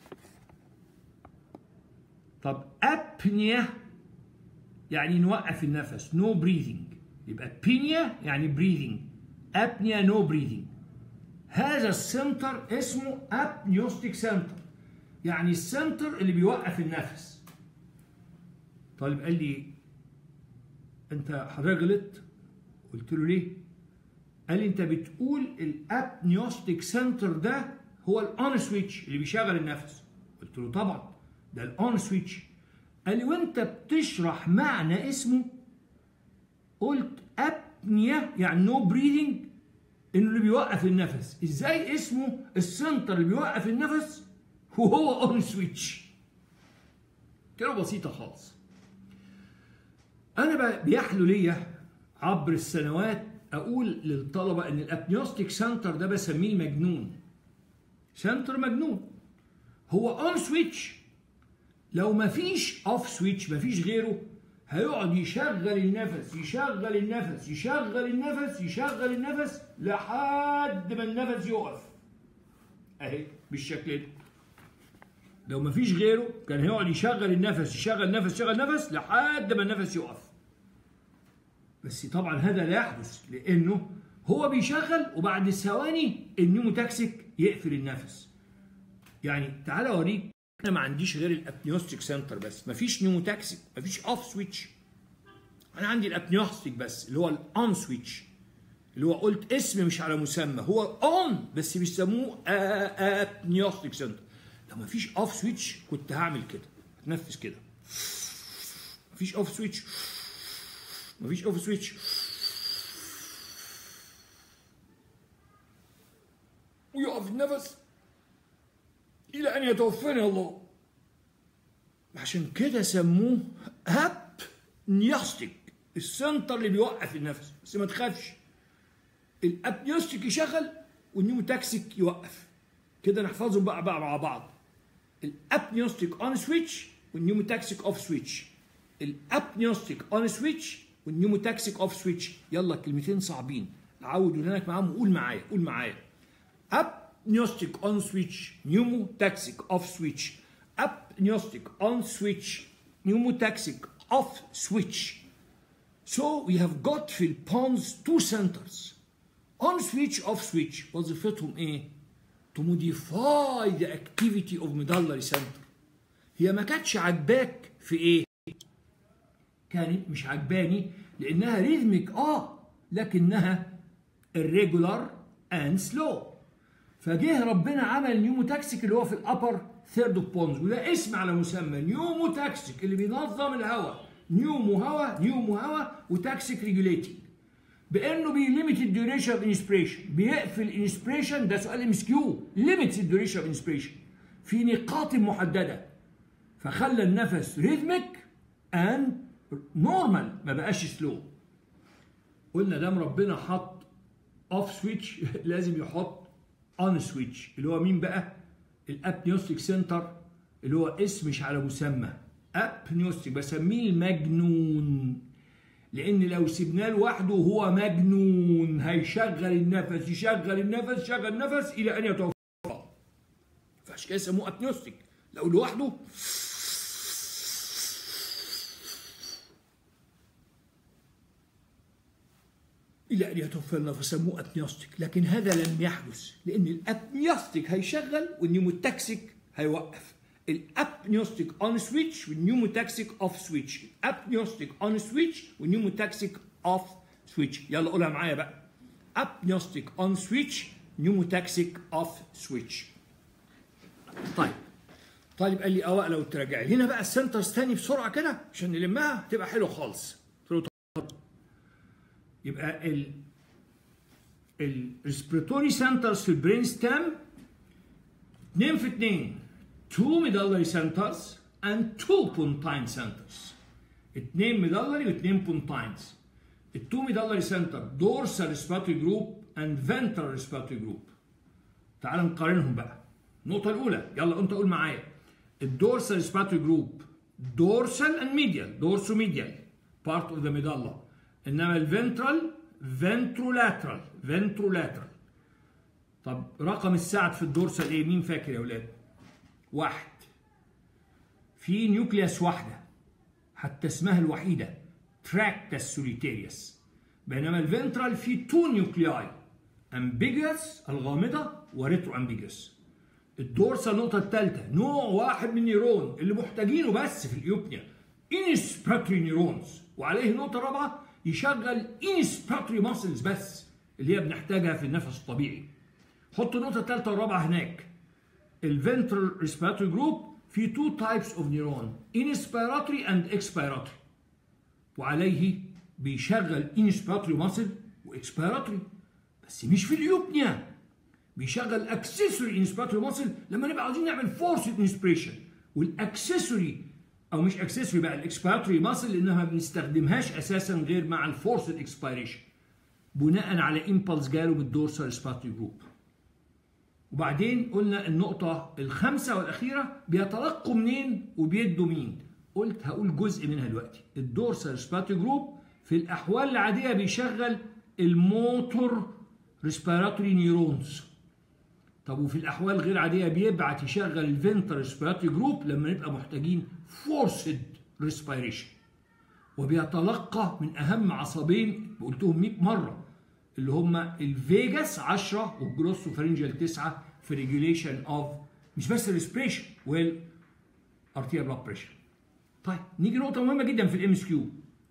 Speaker 1: طب ابنيا يعني نوقف النفس نو no بريذنج يبقى بينيا يعني بريذنج ابنيا نو بريذنج هذا السنتر اسمه ابنيوستيك سنتر يعني السنتر اللي بيوقف النفس طالب قال لي انت حضرتك غلطت قلت له ليه قال لي انت بتقول الابنيوستيك سنتر ده هو الاون سويتش اللي بيشغل النفس قلت له طبعا ده الاون سويتش قال لي وانت بتشرح معنى اسمه قلت ابنيا يعني نو بريذنج انه اللي بيوقف النفس ازاي اسمه السنتر اللي بيوقف النفس وهو اون سويتش كده بسيطه خالص انا بيحلو ليا عبر السنوات اقول للطلبه ان الابنيوستيك سنتر ده بسميه المجنون سنتر مجنون هو اون سويتش لو مفيش اوف سويتش مفيش غيره هيقعد يشغل النفس يشغل النفس يشغل النفس يشغل النفس لحد ما النفس يقف اهي بالشكل ده لو مفيش غيره كان هيقعد يشغل النفس يشغل النفس يشغل النفس لحد ما النفس يقف بس طبعا هذا لا يحدث لانه هو بيشغل وبعد ثواني النيوموتاكسيك يقفل النفس يعني تعال اوريك انا ما عنديش غير الابنيوستيك سنتر بس مفيش نيوموتاكسيك مفيش اوف سويتش انا عندي الابنيوستيك بس اللي هو الاون سويتش اللي هو قلت اسم مش على مسمى هو اون بس بيسموه ابنيوستيك سنتر لو مفيش اوف سويتش كنت هعمل كده هتنفس كده مفيش اوف سويتش مفيش اوف سويتش ويقف النفس الى ان يتوفاني الله عشان كده سموه هاب نياستيك السنتر اللي بيوقف النفس بس ما تخافش الابنيوستيك يشغل والنيوموتاكسيك يوقف كده نحفظهم بقى, بقى مع بعض الابنيوستيك اون سويتش والنيوموتاكسيك اوف سويتش الابنيوستيك اون سويتش والنيوموتاكسيك اوف سويتش يلا كلمتين صعبين عود ودانك معاهم وقول معايا قول معايا apneustic on switch pneumotaxic off switch apneustic on switch pneumotaxic off switch so we have got في البونز two centers اون سويتش اوف سويتش وظيفتهم ايه to modify the activity of medullary center هي ما كانتش عجباك في ايه كانت مش عجباني لانها ريزميك اه لكنها irregular and slow فجه ربنا عمل نيوموتاكسيك اللي هو في الابر ثيرد اوف بونز وده اسم على مسمى نيوموتاكسيك اللي بينظم الهواء نيومو هواء نيومو هواء وتاكسيك ريجوليتنج بانه بيليمت الديوريشن اوف انسبريشن بيقفل الانسبريشن ده سؤال ام اس كيو ليميت الديوريشن اوف انسبريشن في نقاط محدده فخلى النفس ريثميك اند نورمال ما بقاش سلو قلنا دام ربنا حط اوف سويتش لازم يحط اون سويتش اللي هو مين بقى الابنيوستيك سنتر اللي هو اسم مش على مسمى ابنيوستيك بسميه المجنون لان لو سيبناه لوحده هو مجنون هيشغل النفس يشغل النفس يشغل النفس الى ان يتوفى فعشان كده يسموه ابنيوستيك لو لوحده الى ان يتوفى النفس سموه ابنيوستيك لكن هذا لم يحدث لان الابنيوستيك هيشغل والنيوموتاكسيك هيوقف الابنيوستيك اون سويتش والنيوموتاكسيك اوف سويتش الابنيوستيك اون سويتش والنيوموتاكسيك اوف سويتش يلا قولها معايا بقى ابنيوستيك اون سويتش نيوموتاكسيك اوف سويتش طيب طالب قال لي اه لو تراجع لي هنا بقى السنترز تاني بسرعه كده عشان نلمها تبقى حلوه خالص يبقى ال الريسبيراتوري سنترز في البرين ستام 2 في 2 two medullary centers and two pontine centers اتنين medullary واتنين pontines التو medullary center dorsal respiratory group and ventral respiratory group تعال نقارنهم بقى النقطة الأولى يلا أنت قول معايا الدورسال respiratory group dorsal and medial dorso medial part of the medulla إنما الفنترال ventrolateral ventrolateral طب رقم الساعد في الدورسال إيه مين فاكر يا ولاد؟ واحد في نيوكليوس واحدة حتى اسمها الوحيدة تراكتس سوليتيريوس بينما الفنترال في تو نيوكلياي امبيجوس الغامضة وريترو امبيجوس الدورسال النقطة الثالثة نوع واحد من النيرون اللي محتاجينه بس في الإيوبنيا انسباتري نيرونز وعليه نقطة رابعة يشغل انسباتري ماسلز بس اللي هي بنحتاجها في النفس الطبيعي حط النقطة الثالثة والرابعة هناك الفنترال ريسبيراتوري جروب في تو تايبس اوف نيرون انسبيراتوري اند اكسبيراتوري وعليه بيشغل انسبيراتوري ماسل واكسبيراتوري بس مش في اليوبنيا بيشغل اكسسوري انسبيراتوري ماسل لما نبقى عاوزين نعمل فورس انسبريشن والاكسسوري او مش اكسسوري بقى الاكسبيراتوري ماسل لانها ما بنستخدمهاش اساسا غير مع الفورس اكسبيريشن بناء على امبلس جاله بالدورسال ريسبيراتوري جروب وبعدين قلنا النقطة الخامسة والأخيرة بيتلقوا منين وبيدوا مين قلت هقول جزء منها دلوقتي الدورسال ريسبيراتوري جروب في الأحوال العادية بيشغل الموتور ريسبيراتوري نيرونز طب وفي الأحوال غير عادية بيبعت يشغل الفنتر ريسبيراتوري جروب لما نبقى محتاجين فورسد ريسبيريشن وبيتلقى من أهم عصبين قلتهم 100 مرة اللي هم الفيجاس 10 والجلوسوفارنجال 9 في ريجوليشن اوف مش بس الريسبريشن وال ارتيا بلاد بريشر. طيب نيجي نقطة مهمة جدا في الام اس كيو.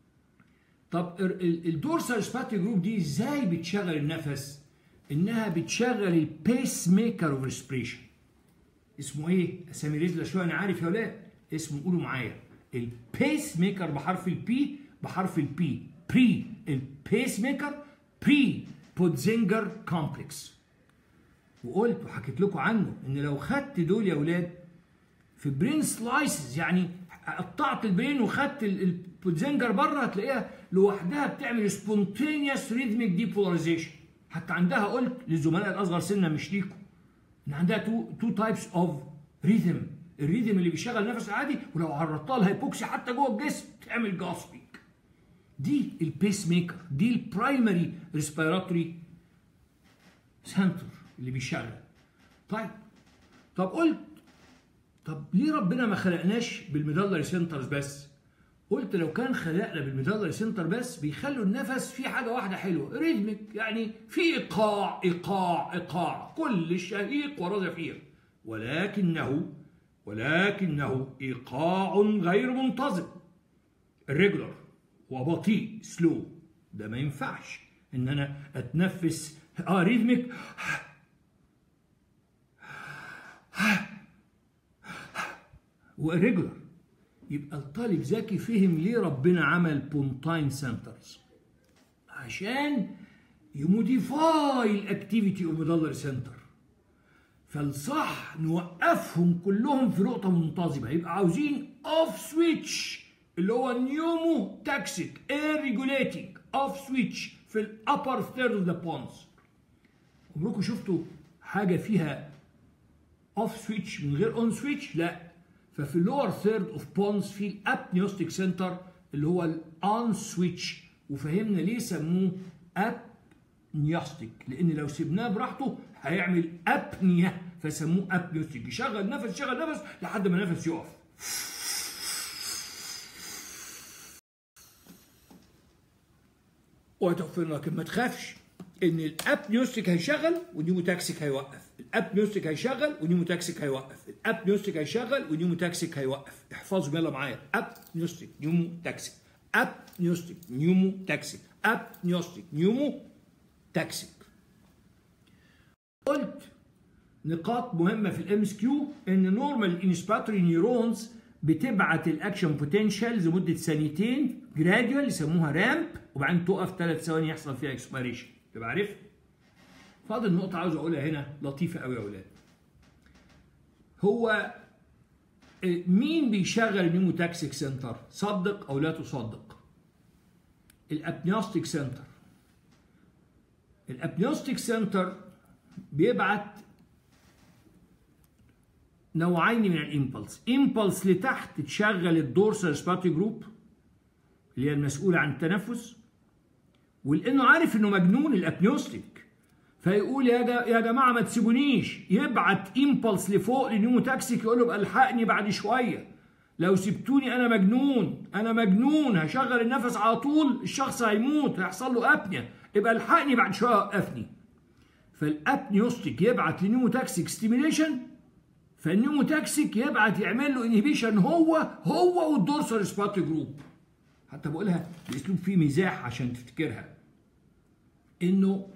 Speaker 1: طب الدورسال سباتي جروب دي ازاي بتشغل النفس؟ انها بتشغل البيس ميكر اوف ريسبريشن. اسمه ايه؟ اسامي رزله شويه انا عارف يا ولاد اسمه قولوا معايا البيس ميكر بحرف البي بحرف البي بري البيس ميكر بري بوتزينجر كومبلكس وقلت وحكيت لكم عنه ان لو خدت دول يا اولاد في برين سلايسز يعني قطعت البرين وخدت البوتزينجر بره هتلاقيها لوحدها بتعمل سبونتينيوس ريزميك ديبولاريزيشن حتى عندها قلت للزملاء الاصغر سنا مش ليكم ان عندها تو تو تايبس اوف ريذم الريذم اللي بيشغل النفس العادي ولو عرضتها لهيبوكسي حتى جوه الجسم تعمل جاسبينج دي البيس ميكر دي البرايمري ريسبيراتوري سنتر اللي بيشغل طيب طب قلت طب ليه ربنا ما خلقناش بالميدالري سنترز بس قلت لو كان خلقنا بالميدالري سنتر بس بيخلوا النفس في حاجه واحده حلوه ريتمك يعني في ايقاع ايقاع ايقاع كل شهيق ورا زفير ولكنه ولكنه ايقاع غير منتظم الريجولر وبطيء سلو ده ما ينفعش ان انا اتنفس اه ريتمك وريجولر يبقى الطالب ذكي فهم ليه ربنا عمل بونتاين سنترز عشان يموديفاي الاكتيفيتي اوف ميدالري سنتر فالصح نوقفهم كلهم في نقطة منتظمة يبقى عاوزين اوف سويتش اللي هو نيومو تاكسيك اير ريجوليتنج اوف سويتش في الابر ثيرد اوف ذا بونز عمركم شفتوا حاجة فيها اوف سويتش من غير اون سويتش؟ لا ففي اللور ثيرد اوف بونز في الابنيوستيك سنتر اللي هو الان سويتش وفهمنا ليه سموه ابنيوستيك لان لو سيبناه براحته هيعمل ابنيا فسموه ابنيوستيك يشغل نفس يشغل نفس لحد ما نفس يقف وتوفير لكن ما تخافش ان الابنيوستيك هيشغل ونيوموتاكسيك هيوقف الابنيوستيك هيشغل ونيوموتاكسيك هيوقف الابنيوستيك هيشغل ونيوموتاكسيك هيوقف احفظوا يلا معايا ابنيوستيك نيوموتاكسيك ابنيوستيك نيوموتاكسيك ابنيوستيك نيوموتاكسيك قلت نقاط مهمة في الام اس كيو ان نورمال انسباتوري نيورونز بتبعت الاكشن بوتنشال لمدة ثانيتين جراديوال يسموها رامب وبعدين تقف ثلاث ثواني يحصل فيها اكسبيريشن تبقى عارف فاضل نقطة عاوز اقولها هنا لطيفة قوي يا اولاد هو مين بيشغل النيموتاكسيك سنتر صدق او لا تصدق الابنيوستيك سنتر الابنيوستيك سنتر بيبعت نوعين من الامبلس امبلس لتحت تشغل الدورسال سباتي جروب اللي هي المسؤولة عن التنفس ولانه عارف انه مجنون الابنيوستيك فيقول يا يا جماعه ما تسيبونيش يبعت امبلس لفوق لنيوموتاكسيك يقول له الحقني بعد شويه لو سبتوني انا مجنون انا مجنون هشغل النفس على طول الشخص هيموت هيحصل له ابنيا يبقى الحقني بعد شويه وقفني فالابنيوستيك يبعت لنيوموتاكسيك ستيميليشن فالنيوموتاكسيك يبعت يعمل له انهبيشن هو هو والدورسال سبات جروب حتى بقولها باسلوب فيه مزاح عشان تفتكرها انه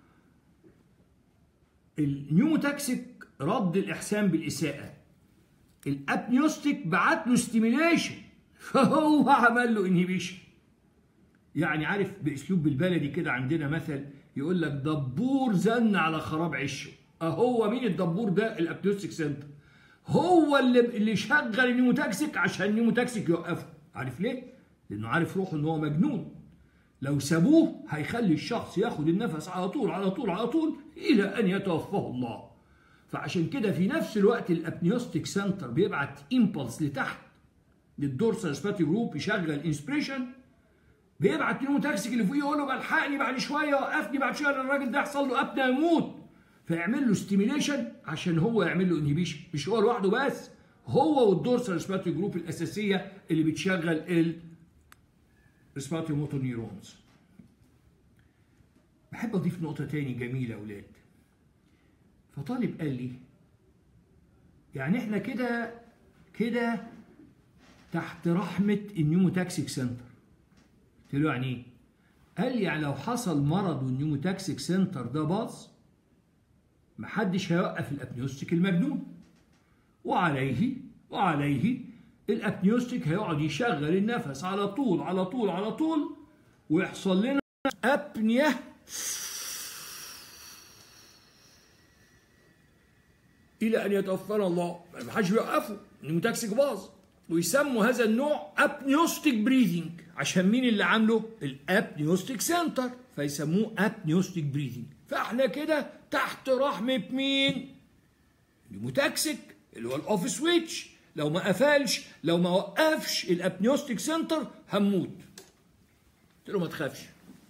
Speaker 1: النيوموتاكسيك رد الاحسان بالاساءه الابنيوستيك بعت له ستيميليشن فهو عمل له انهبيشن يعني عارف باسلوب بالبلدي كده عندنا مثل يقول لك دبور زن على خراب عشه اهو مين الدبور ده الابنيوستيك سنتر هو اللي اللي شغل النيوموتاكسيك عشان النيوموتاكسيك يوقفه عارف ليه لانه عارف روحه ان هو مجنون لو سابوه هيخلي الشخص ياخد النفس على طول على طول على طول الى ان يتوفاه الله فعشان كده في نفس الوقت الابنيوستيك سنتر بيبعت امبلس لتحت للدورسال سباتي جروب يشغل انسبريشن بيبعت نيوموتاكسيك اللي فوقيه يقول له الحقني بعد شويه وقفني بعد شويه الراجل ده يحصل له ابنى يموت فيعمل له ستيميليشن عشان هو يعمل له انهبيشن مش هو لوحده بس هو والدورسال سباتي جروب الاساسيه اللي بتشغل ال ريسباتي موتور نيورونز بحب اضيف نقطه تاني جميله يا اولاد فطالب قال لي يعني احنا كده كده تحت رحمه النيوموتاكسيك سنتر قلت له يعني ايه قال لي يعني لو حصل مرض والنيوموتاكسيك سنتر ده باظ محدش هيوقف الابنيوستيك المجنون وعليه وعليه الابنيوستيك هيقعد يشغل النفس على طول على طول على طول ويحصل لنا ابنيه الى ان يتوفانا الله ما حدش بيوقفه النيوتاكسيك باظ ويسموا هذا النوع ابنيوستيك بريذنج عشان مين اللي عامله الابنيوستيك سنتر فيسموه ابنيوستيك بريذنج فاحنا كده تحت رحمه مين النيوتاكسيك اللي هو الاوف سويتش لو ما قفلش لو ما وقفش الابنيوستيك سنتر هنموت قلت له ما تخافش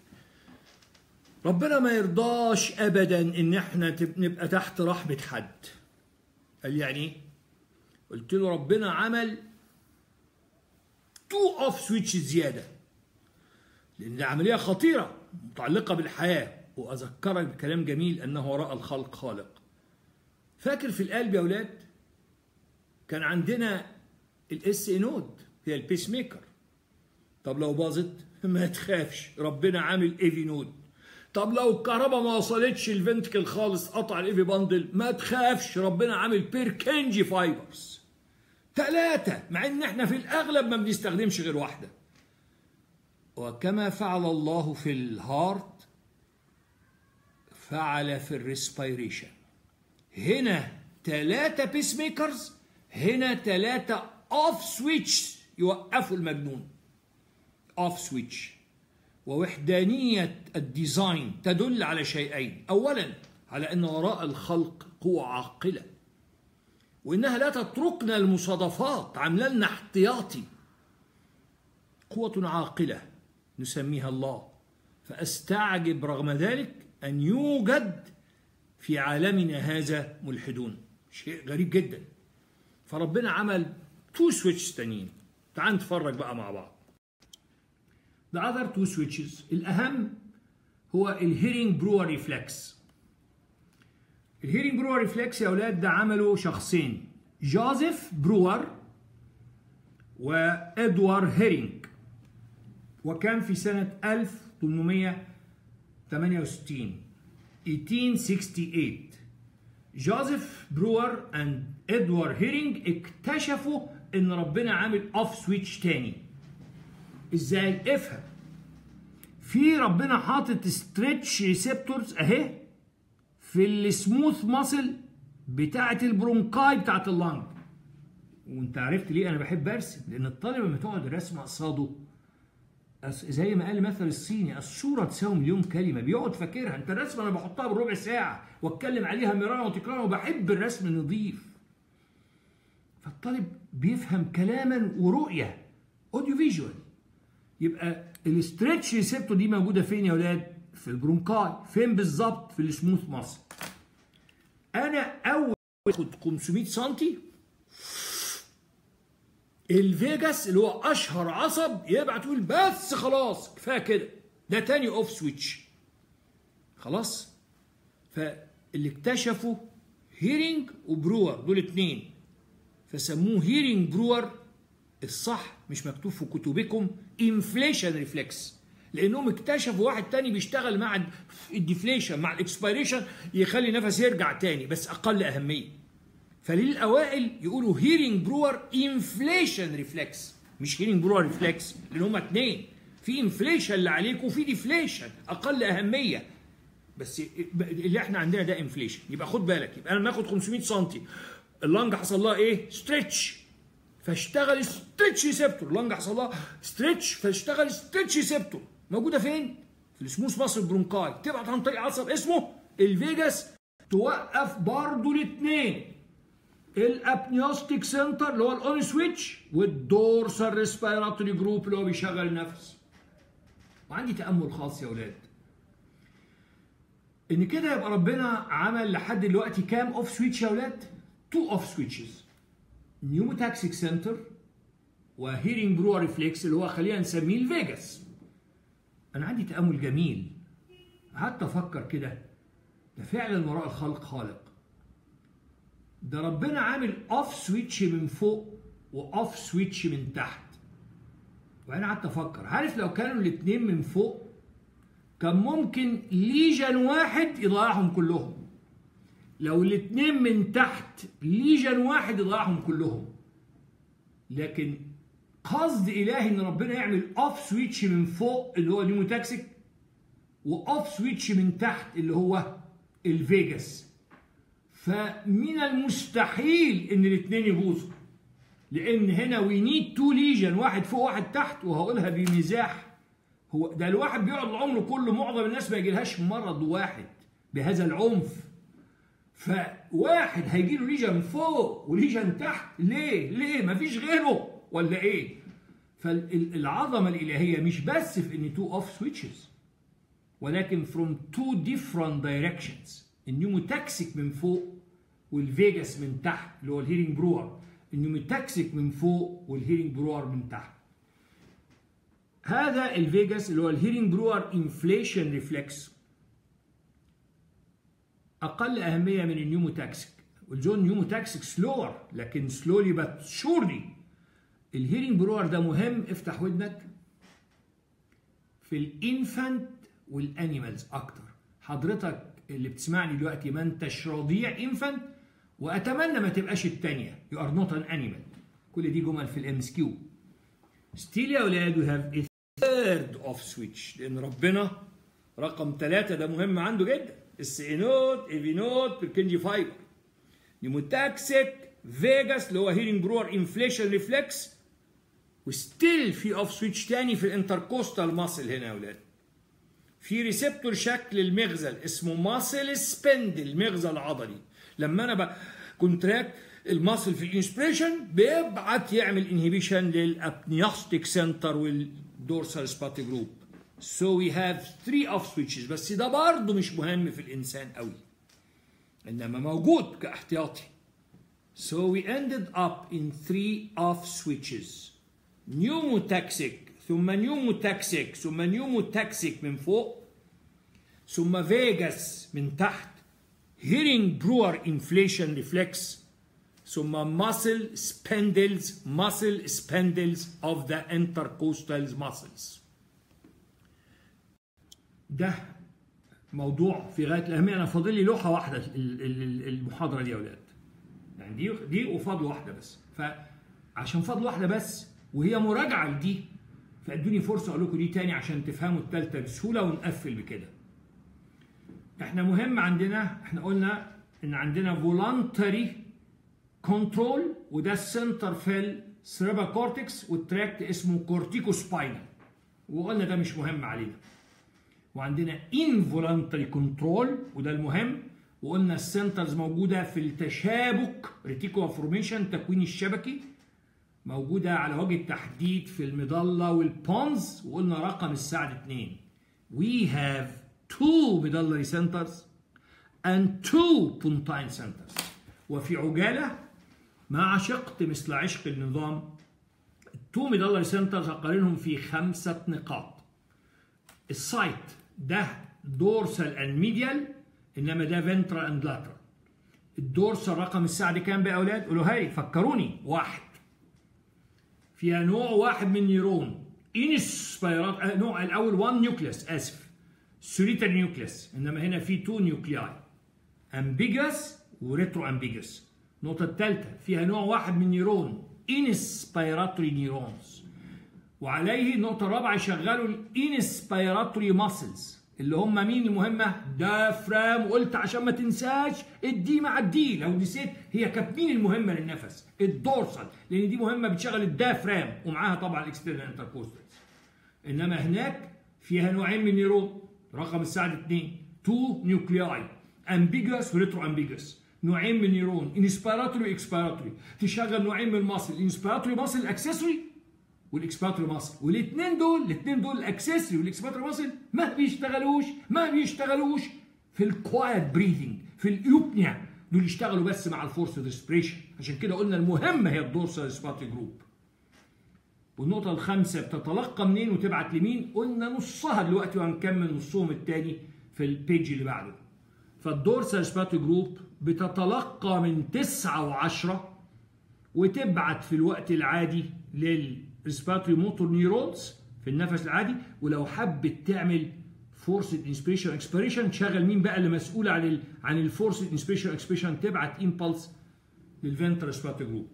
Speaker 1: ربنا ما يرضاش ابدا ان احنا نبقى تحت رحمه حد قال يعني ايه قلت له ربنا عمل تو اوف سويتش زياده لان دي عمليه خطيره متعلقه بالحياه واذكرك بكلام جميل انه وراء الخلق خالق فاكر في القلب يا اولاد كان عندنا الاس اي نود هي البيس ميكر طب لو باظت ما تخافش ربنا عامل ايفي نود طب لو الكهرباء ما وصلتش الفنتكل خالص قطع الايفي باندل ما تخافش ربنا عامل بيركنجي فايبرز ثلاثة مع ان احنا في الاغلب ما بنستخدمش غير واحدة وكما فعل الله في الهارت فعل في الريسبيريشن هنا ثلاثة بيس ميكرز هنا ثلاثة اوف سويتش يوقفوا المجنون اوف سويتش ووحدانية الديزاين تدل على شيئين أولا على أن وراء الخلق قوة عاقلة وإنها لا تتركنا المصادفات عاملة لنا احتياطي قوة عاقلة نسميها الله فأستعجب رغم ذلك أن يوجد في عالمنا هذا ملحدون شيء غريب جدا فربنا عمل تو سويتش تانيين تعال نتفرج بقى مع بعض The other two switches الأهم هو الهيرنج برور ريفلكس الهيرنج برور ريفلكس يا أولاد ده عمله شخصين جوزيف برور وإدوار هيرنج وكان في سنة 1868 1868 جوزيف برور اند ادوار هيرنج اكتشفوا ان ربنا عامل اوف سويتش تاني ازاي افهم في ربنا حاطط ستريتش ريسبتورز اهي في السموث ماسل بتاعه البرونكاي بتاعه اللنج وانت عرفت ليه انا بحب ارسم لان الطالب لما تقعد الرسم قصاده زي ما قال مثل الصيني الصوره تساوي مليون كلمه بيقعد فاكرها انت الرسمه انا بحطها بالربع ساعه واتكلم عليها مرارا وتكرارا وبحب الرسم النظيف فالطالب بيفهم كلاما ورؤيه اوديو فيجوال يبقى الاسترتش ريسبتور دي موجوده فين يا ولاد في البرونكاي فين بالظبط في السموث ماسل انا اول اخد 500 سم الفيجاس اللي هو اشهر عصب يبعت يقول بس خلاص كفايه كده ده تاني اوف سويتش خلاص فاللي اكتشفوا هيرنج وبرور دول اتنين فسموه هيرنج برور الصح مش مكتوب في كتبكم انفليشن ريفلكس لانهم اكتشفوا واحد تاني بيشتغل مع الديفليشن مع الاكسبيريشن يخلي نفس يرجع تاني بس اقل اهميه فللاوائل يقولوا هيرنج برور انفليشن ريفلكس مش هيرنج برور ريفلكس لان هما اتنين في انفليشن اللي عليك وفي ديفليشن اقل اهميه بس اللي احنا عندنا ده انفليشن يبقى خد بالك يبقى انا لما اخد 500 سم اللنج حصل لها ايه ستريتش فاشتغل ستريتش ريسبتور اللنج حصل لها ستريتش فاشتغل ستريتش ريسبتور موجوده فين في السموث ماسل برونكاي تبعت عن طريق عصب اسمه الفيجاس توقف برضه الاثنين الابنيوستيك سنتر اللي هو الاون سويتش والدورسال ريسبيراتوري جروب اللي هو بيشغل النفس وعندي تامل خاص يا اولاد ان كده يبقى ربنا عمل لحد دلوقتي كام اوف سويتش يا اولاد تو اوف سويتشز نيوموتاكسيك سنتر وهيرنج برو ريفلكس اللي هو خلينا نسميه الفيجاس انا عندي تامل جميل قعدت افكر كده ده فعلا وراء الخلق خالق ده ربنا عامل اوف سويتش من فوق واوف سويتش من تحت وانا قعدت افكر عارف لو كانوا الاثنين من فوق كان ممكن ليجن واحد يضيعهم كلهم لو الاثنين من تحت ليجن واحد يضيعهم كلهم لكن قصد الهي ان ربنا يعمل اوف سويتش من فوق اللي هو نيموتاكسيك واوف سويتش من تحت اللي هو الفيجاس فمن المستحيل ان الاثنين يبوظوا لان هنا وي نيد تو ليجن واحد فوق واحد تحت وهقولها بمزاح هو ده الواحد بيقعد العمر كله معظم الناس ما يجيلهاش مرض واحد بهذا العنف فواحد هيجي له ليجن فوق وليجن تحت ليه؟ ليه؟ مفيش غيره ولا ايه؟ فالعظمه الالهيه مش بس في ان تو اوف سويتشز ولكن from two different directions النيوموتاكسيك من فوق والفيجاس من تحت اللي هو الهيرنج برور النيوموتاكسيك من فوق والهيرنج برور من تحت هذا الفيجاس اللي هو الهيرنج برور انفليشن ريفلكس اقل اهميه من النيوموتاكسيك والجون نيوموتاكسيك سلور لكن سلولي بات شورلي الهيرنج برور ده مهم افتح ودنك في الانفانت والانيمالز اكتر حضرتك اللي بتسمعني دلوقتي ما انتش رضيع انفانت واتمنى ما تبقاش الثانيه يو ار نوت ان انيمال كل دي جمل في الام اس كيو ستيل يا اولاد وي هاف ثيرد اوف سويتش لان ربنا رقم ثلاثة ده مهم عنده جدا السي نوت اي في نوت بيركنجي فايبر نيموتاكسيك فيجاس اللي هو هيرنج برور انفليشن ريفلكس وستيل في اوف سويتش تاني في الانتركوستال ماسل هنا يا اولاد في ريسبتور شكل المغزل اسمه ماسل سبندل المغزل العضلي لما انا كونتراكت الماسل في الانسبريشن بيبعت يعمل انهبيشن للابنياستيك سنتر والدورسال سباتي جروب So we have three off switches بس ده برضه مش مهم في الانسان قوي انما موجود كاحتياطي So we ended up in three off switches نيوموتاكسيك ثم نيوموتاكسيك ثم نيوموتاكسيك من فوق ثم فيجاس من تحت hearing brewer inflation reflex ثم muscle spindles muscle spindles of the intercostal muscles ده موضوع في غايه الاهميه انا فاضل لي لوحه واحده المحاضره دي يا اولاد يعني دي دي وفاضل واحده بس فعشان فاضل واحده بس وهي مراجعه لدي فادوني فرصه اقول لكم دي تاني عشان تفهموا الثالثه بسهوله ونقفل بكده احنا مهم عندنا احنا قلنا ان عندنا فولانتري كنترول وده السنتر في السيربا كورتكس والتراكت اسمه كورتيكو سباينال وقلنا ده مش مهم علينا وعندنا انفولانتري كنترول وده المهم وقلنا السنترز موجوده في التشابك ريتيكولا فورميشن تكوين الشبكي موجوده على وجه التحديد في المظله والبونز وقلنا رقم السعد 2 we have two medullary centers and two pontine centers وفي عجالة ما عشقت مثل عشق النظام التو ميدالري سنترز هقارنهم في خمسة نقاط السايت ده دورسال اند ميديال انما ده فنترال اند لاترال الدورسال رقم السعد كام بقى يا اولاد؟ قولوا هاي فكروني واحد فيها نوع واحد من نيرون انسبيرات نوع الاول 1 نيوكليس اسف سوليتر نيوكليس انما هنا في 2 نيوكلياي امبيجاس وريترو امبيجاس النقطه الثالثه فيها نوع واحد من نيرون انسبيراتوري نيرونز وعليه النقطه الرابعه يشغلوا الانسبيراتوري ماسلز اللي هم مين المهمه دافرام وقلت عشان ما تنساش الدي مع الدي لو نسيت هي كانت مين المهمه للنفس الدورسال لان دي مهمه بتشغل الدافرام ومعاها طبعا الاكسترنال انتركوستال انما هناك فيها نوعين من نيرون رقم السعد 2 2 نيوكلياي امبيجوس وريترو امبيجوس نوعين من نيرون انسبيراتوري واكسبيراتوري تشغل نوعين من الماسل الانسبيراتوري ماسل اكسسوري والاكسبيراتوري ماسل والاثنين دول الاثنين دول الاكسسوري والاكسبيراتوري ماسل ما بيشتغلوش ما بيشتغلوش في الكوايت بريثنج في الايوبنيا دول يشتغلوا بس مع الفورس ريسبريشن عشان كده قلنا المهمه هي الدورسال ريسبيراتوري جروب والنقطة الخامسة بتتلقى منين وتبعت لمين؟ قلنا نصها دلوقتي وهنكمل نصهم التاني في البيج اللي بعده. فالدورسال ريسبيراتوري جروب بتتلقى من 9 و10 وتبعت في الوقت العادي للريسبيراتوري موتور نيورونز في النفس العادي ولو حبت تعمل فورسد انسبيريشن اكسبيريشن تشغل مين بقى اللي مسؤول عن ال عن الفورسد انسبيريشن اكسبيريشن تبعت امبلس للفنترال ريسبيراتوري جروب.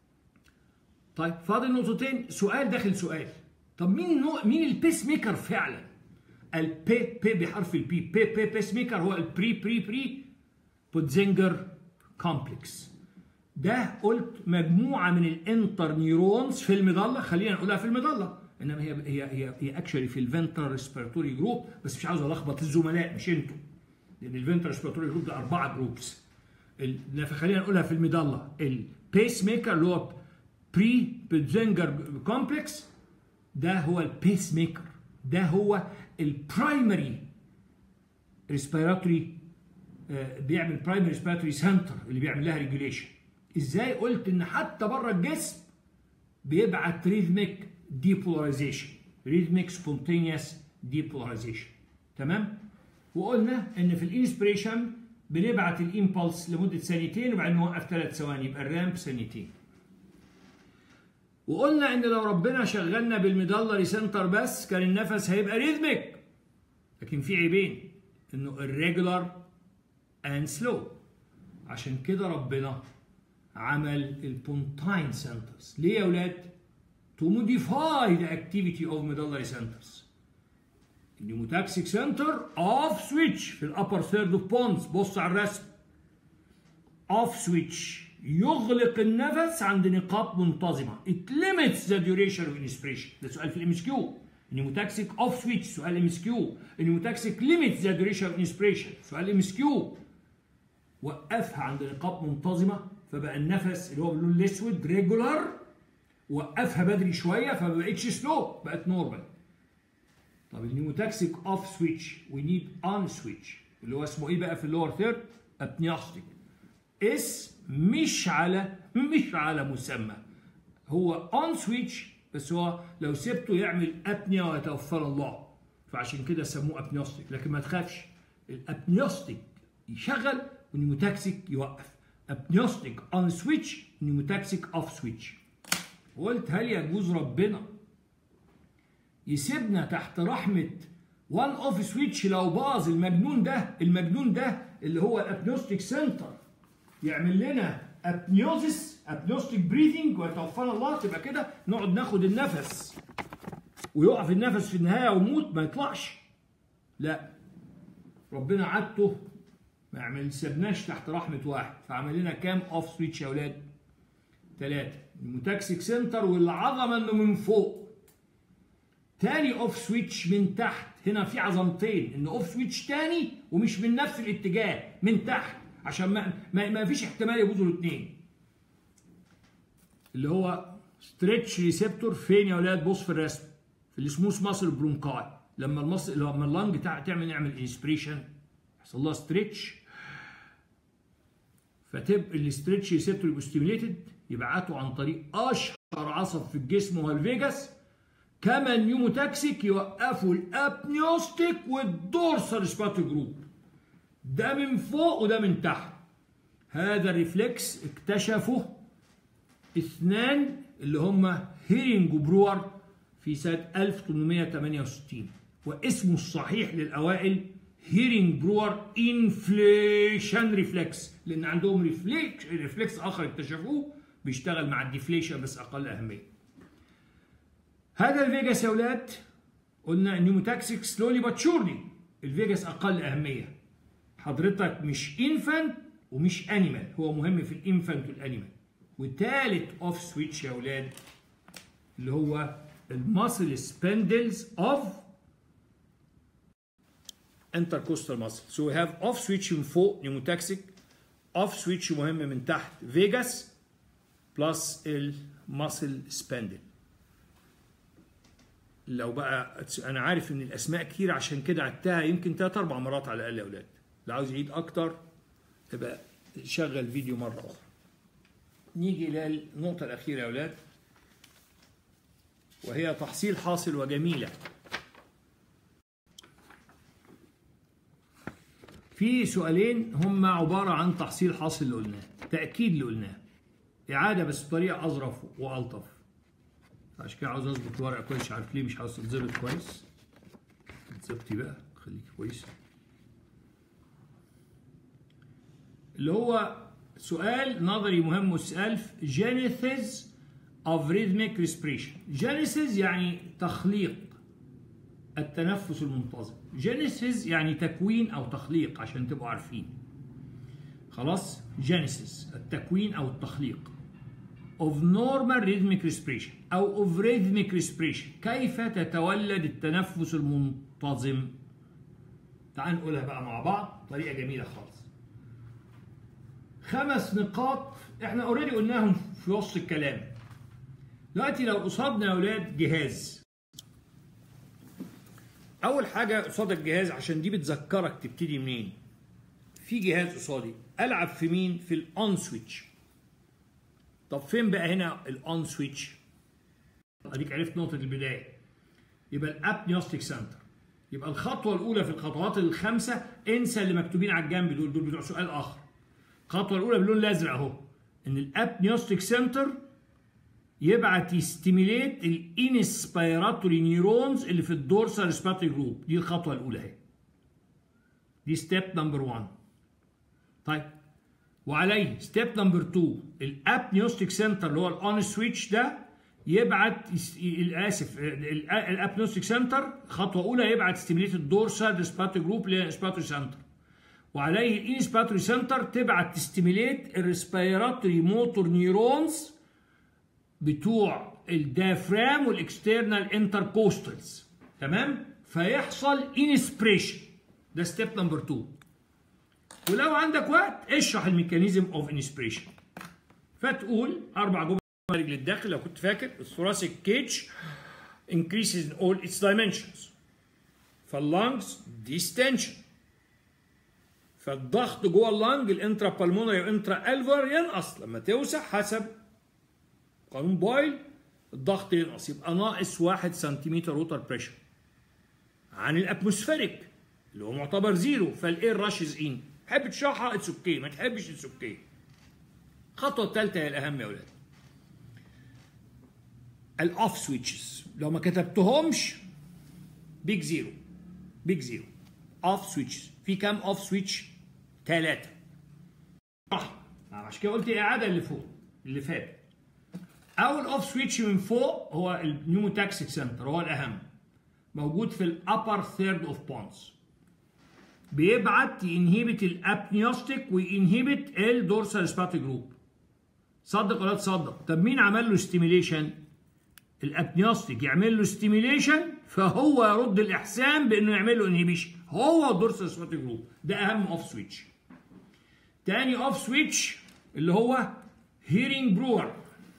Speaker 1: طيب فاضل نقطتين سؤال داخل سؤال طب مين نوع مين البيس ميكر فعلا؟ البي بي بحرف البي بي بي بيس ميكر هو البري بري بري بوتزنجر كومبلكس ده قلت مجموعه من الانتر نيورونز في المظله خلينا نقولها في المظله انما هي هي هي هي اكشولي في الفنترال ريسبيراتوري جروب بس مش عاوز الخبط الزملاء مش انتوا لان الفنترال ريسبيراتوري جروب ده اربعه جروبس فخلينا نقولها في المظله البيس ميكر اللي هو بري بوتزنجر كومبلكس ده هو البيس ميكر ده هو البرايمري ريسبيراتوري بيعمل برايمري ريسبيراتوري سنتر اللي بيعمل لها ريجوليشن ازاي قلت ان حتى بره الجسم بيبعت ريزميك ديبولاريزيشن rhythmic spontaneous depolarization تمام وقلنا ان في الانسبريشن بنبعت الامبلس لمده ثانيتين وبعدين نوقف ثلاث ثواني يبقى الرامب ثانيتين وقلنا ان لو ربنا شغلنا بالميدالري سنتر بس كان النفس هيبقى ريزميك لكن في عيبين انه irregular and slow عشان كده ربنا عمل البونتاين سنترز ليه يا اولاد to modify the activity of medullary centers النيموتاكسيك سنتر اوف سويتش في الابر ثيرد اوف بونز بص على الرسم اوف سويتش يغلق النفس عند نقاط منتظمه it limits the duration of inspiration ده سؤال في الام اس كيو النيموتاكسيك اوف سويتش سؤال ام اس كيو النيموتاكسيك limits the duration of inspiration سؤال ام اس كيو وقفها عند نقاط منتظمه فبقى النفس اللي هو باللون الاسود ريجولار وقفها بدري شويه فما بقتش سلو بقت نورمال طب النيموتاكسيك اوف سويتش وي نيد اون سويتش اللي هو اسمه ايه بقى في اللور ثيرد ابنياستيك اس مش على مش على مسمى هو اون سويتش بس هو لو سبته يعمل ابنيا ويتوفر الله فعشان كده سموه ابنياستيك لكن ما تخافش الابنياستيك يشغل والنيموتاكسيك يوقف ابنياستيك اون سويتش نيموتاكسيك اوف سويتش قلت هل يجوز ربنا يسيبنا تحت رحمة وان اوف سويتش لو باظ المجنون ده المجنون ده اللي هو الابنوستيك سنتر يعمل لنا ابنيوزس ابنوستيك بريثنج ويتوفانا الله تبقى كده نقعد ناخد النفس ويقف النفس في النهايه ويموت ما يطلعش لا ربنا عادته ما يعمل سبناش تحت رحمه واحد فعمل لنا كام اوف سويتش يا اولاد ثلاثه الموتاكسيك سنتر والعظمه انه من فوق تاني اوف سويتش من تحت هنا في عظمتين ان اوف سويتش تاني ومش من نفس الاتجاه من تحت عشان ما ما, ما فيش احتمال يبوظوا الاثنين اللي هو ستريتش ريسبتور فين يا اولاد بص في الرسم في السموث ماسل برونكاي لما المصل لما اللنج تعمل نعمل انسبريشن يحصل لها ستريتش فتبقى الستريتش ريسبتور يبقوا ستيميليتد يبعتوا عن طريق اشهر عصب في الجسم وهو الفيجاس كما النيوموتاكسيك يوقفوا الابنيوستيك والدورسال سباتو جروب ده من فوق وده من تحت هذا الريفلكس اكتشفه اثنان اللي هم هيرينج وبرور في سنة 1868 واسمه الصحيح للأوائل هيرينج برور انفليشن ريفلكس لأن عندهم ريفلكس ريفلكس آخر اكتشفوه بيشتغل مع الديفليشن بس أقل أهمية هذا الفيجاس يا ولاد قلنا النيوموتاكسيك سلولي باتشورلي الفيجاس اقل اهميه حضرتك مش انفانت ومش انيمال هو مهم في الانفانت والانيمال وثالث اوف سويتش يا ولاد اللي هو الماسل سبندلز اوف انتركوستال ماسل سو هاف اوف سويتش من فوق نيوموتاكسيك اوف سويتش مهم من تحت فيجاس بلس الماسل سبندل لو بقى انا عارف ان الاسماء كتير عشان كده عدتها يمكن ثلاث اربع مرات على الاقل يا اولاد اللي عاوز يعيد اكتر يبقى شغل فيديو مره اخرى نيجي للنقطه الاخيره يا اولاد وهي تحصيل حاصل وجميله في سؤالين هم عباره عن تحصيل حاصل اللي قلناه تاكيد اللي قلناه اعاده بس بطريقه اظرف والطف عشان كده عاوز اظبط الورقه كويس مش عارف ليه مش عاوز تتظبط كويس تظبطي بقى خليكي كويس اللي هو سؤال نظري مهم والسؤال جينيثيز اوف ريزميك ريسبريشن جينيسيس يعني تخليق التنفس المنتظم جينيسيس يعني تكوين او تخليق عشان تبقوا عارفين خلاص جينيسيس التكوين او التخليق of normal rhythmic respiration أو of rhythmic respiration كيف تتولد التنفس المنتظم تعال نقولها بقى مع بعض طريقة جميلة خالص خمس نقاط احنا اوريدي قلناهم في وسط الكلام دلوقتي لو قصادنا يا اولاد جهاز اول حاجه قصاد الجهاز عشان دي بتذكرك تبتدي منين في جهاز قصادي العب في مين في الاون سويتش طب فين بقى هنا الاون سويتش اديك عرفت نقطه البدايه يبقى الابنيوستيك سنتر يبقى الخطوه الاولى في الخطوات الخمسه انسى اللي مكتوبين على الجنب دول دول بتوع سؤال اخر الخطوه الاولى باللون الازرق اهو ان الابنيوستيك سنتر يبعت يستيميليت الانسبيراتوري نيورونز اللي في الدورسال ريسبيراتوري جروب دي الخطوه الاولى اهي دي ستيب نمبر 1 طيب وعليه ستيب نمبر 2 الابنيوستيك سنتر اللي هو الاون سويتش ده يبعت اسف الابنيوستيك سنتر خطوه اولى يبعت ستيميليت الدورسال ريسبيراتوري جروب للريسبيراتوري سنتر وعليه الانسبيراتوري سنتر تبعت تستيميليت الريسبيراتوري موتور نيورونز بتوع الدافرام والاكسترنال انتركوستالز تمام فيحصل انسبريشن ده ستيب نمبر 2 ولو عندك وقت اشرح الميكانيزم اوف انسبريشن فتقول اربع جمل رجل الداخل لو كنت فاكر الثوراسيك كيج increases in all its dimensions فاللانجز ديستنشن فالضغط جوه اللانج الانترا بالمونري والانترا الفر ينقص لما توسع حسب قانون بويل الضغط ينقص يبقى ناقص 1 سنتيمتر ووتر بريشر عن الاتموسفيريك اللي هو معتبر زيرو فالاير راشز ان تحب تشرحها اتس اوكي ما تحبش اتس اوكي الخطوه الثالثه هي الاهم يا اولاد الاوف سويتشز لو ما كتبتهمش بيج زيرو بيج زيرو اوف سويتشز في كام اوف سويتش ثلاثه صح عشان كده قلت اعاده اللي فوق اللي فات اول اوف سويتش من فوق هو النيوموتاكسيك سنتر هو الاهم موجود في الابر ثيرد اوف بونز بيبعت ينهبت الابنيوستيك وينهبت الدورسال ريسبيراتوري جروب صدق ولا تصدق طب مين عمل له ستيميليشن الابنيوستيك يعمل له ستيميليشن فهو يرد الاحسان بانه يعمل له انهبيشن هو الدورسال ريسبيراتوري جروب ده اهم اوف سويتش تاني اوف سويتش اللي هو هيرينج برور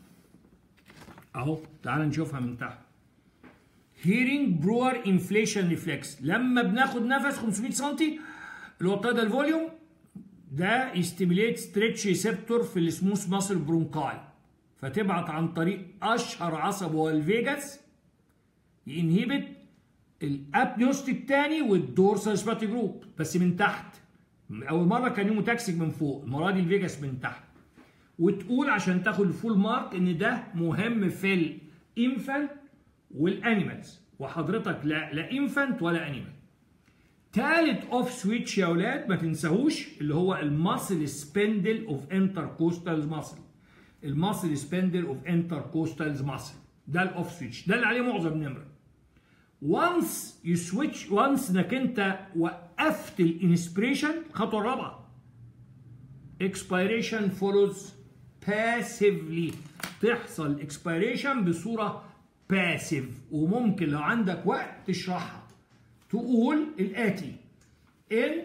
Speaker 1: اهو تعال نشوفها من تحت هيرينج برور انفليشن ريفلكس لما بناخد نفس 500 سم اللي هو ابتدى الفوليوم ده يستيميليت ستريتش ريسبتور في السموث ماسل برونكاي فتبعت عن طريق اشهر عصب هو الفيجاس ينهبت الابنيوستيك تاني والدورسال ريسبيراتوري جروب بس من تحت اول مره كان يوموتاكسيك من فوق المره دي الفيجاس من تحت وتقول عشان تاخد الفول مارك ان ده مهم في الانفانت والانيمالز وحضرتك لا لا انفانت ولا انيمال تالت اوف سويتش يا اولاد ما تنساهوش اللي هو الماسل سبندل اوف انتركوستالز ماسل الماسل سبندل اوف انتركوستالز ماسل ده الاوف سويتش ده اللي عليه معظم النمره وانس يو سويتش وانس انك انت وقفت الانسبريشن الخطوه الرابعه expiration follows passively تحصل expiration بصوره باسيف وممكن لو عندك وقت تشرحها تقول الاتي ان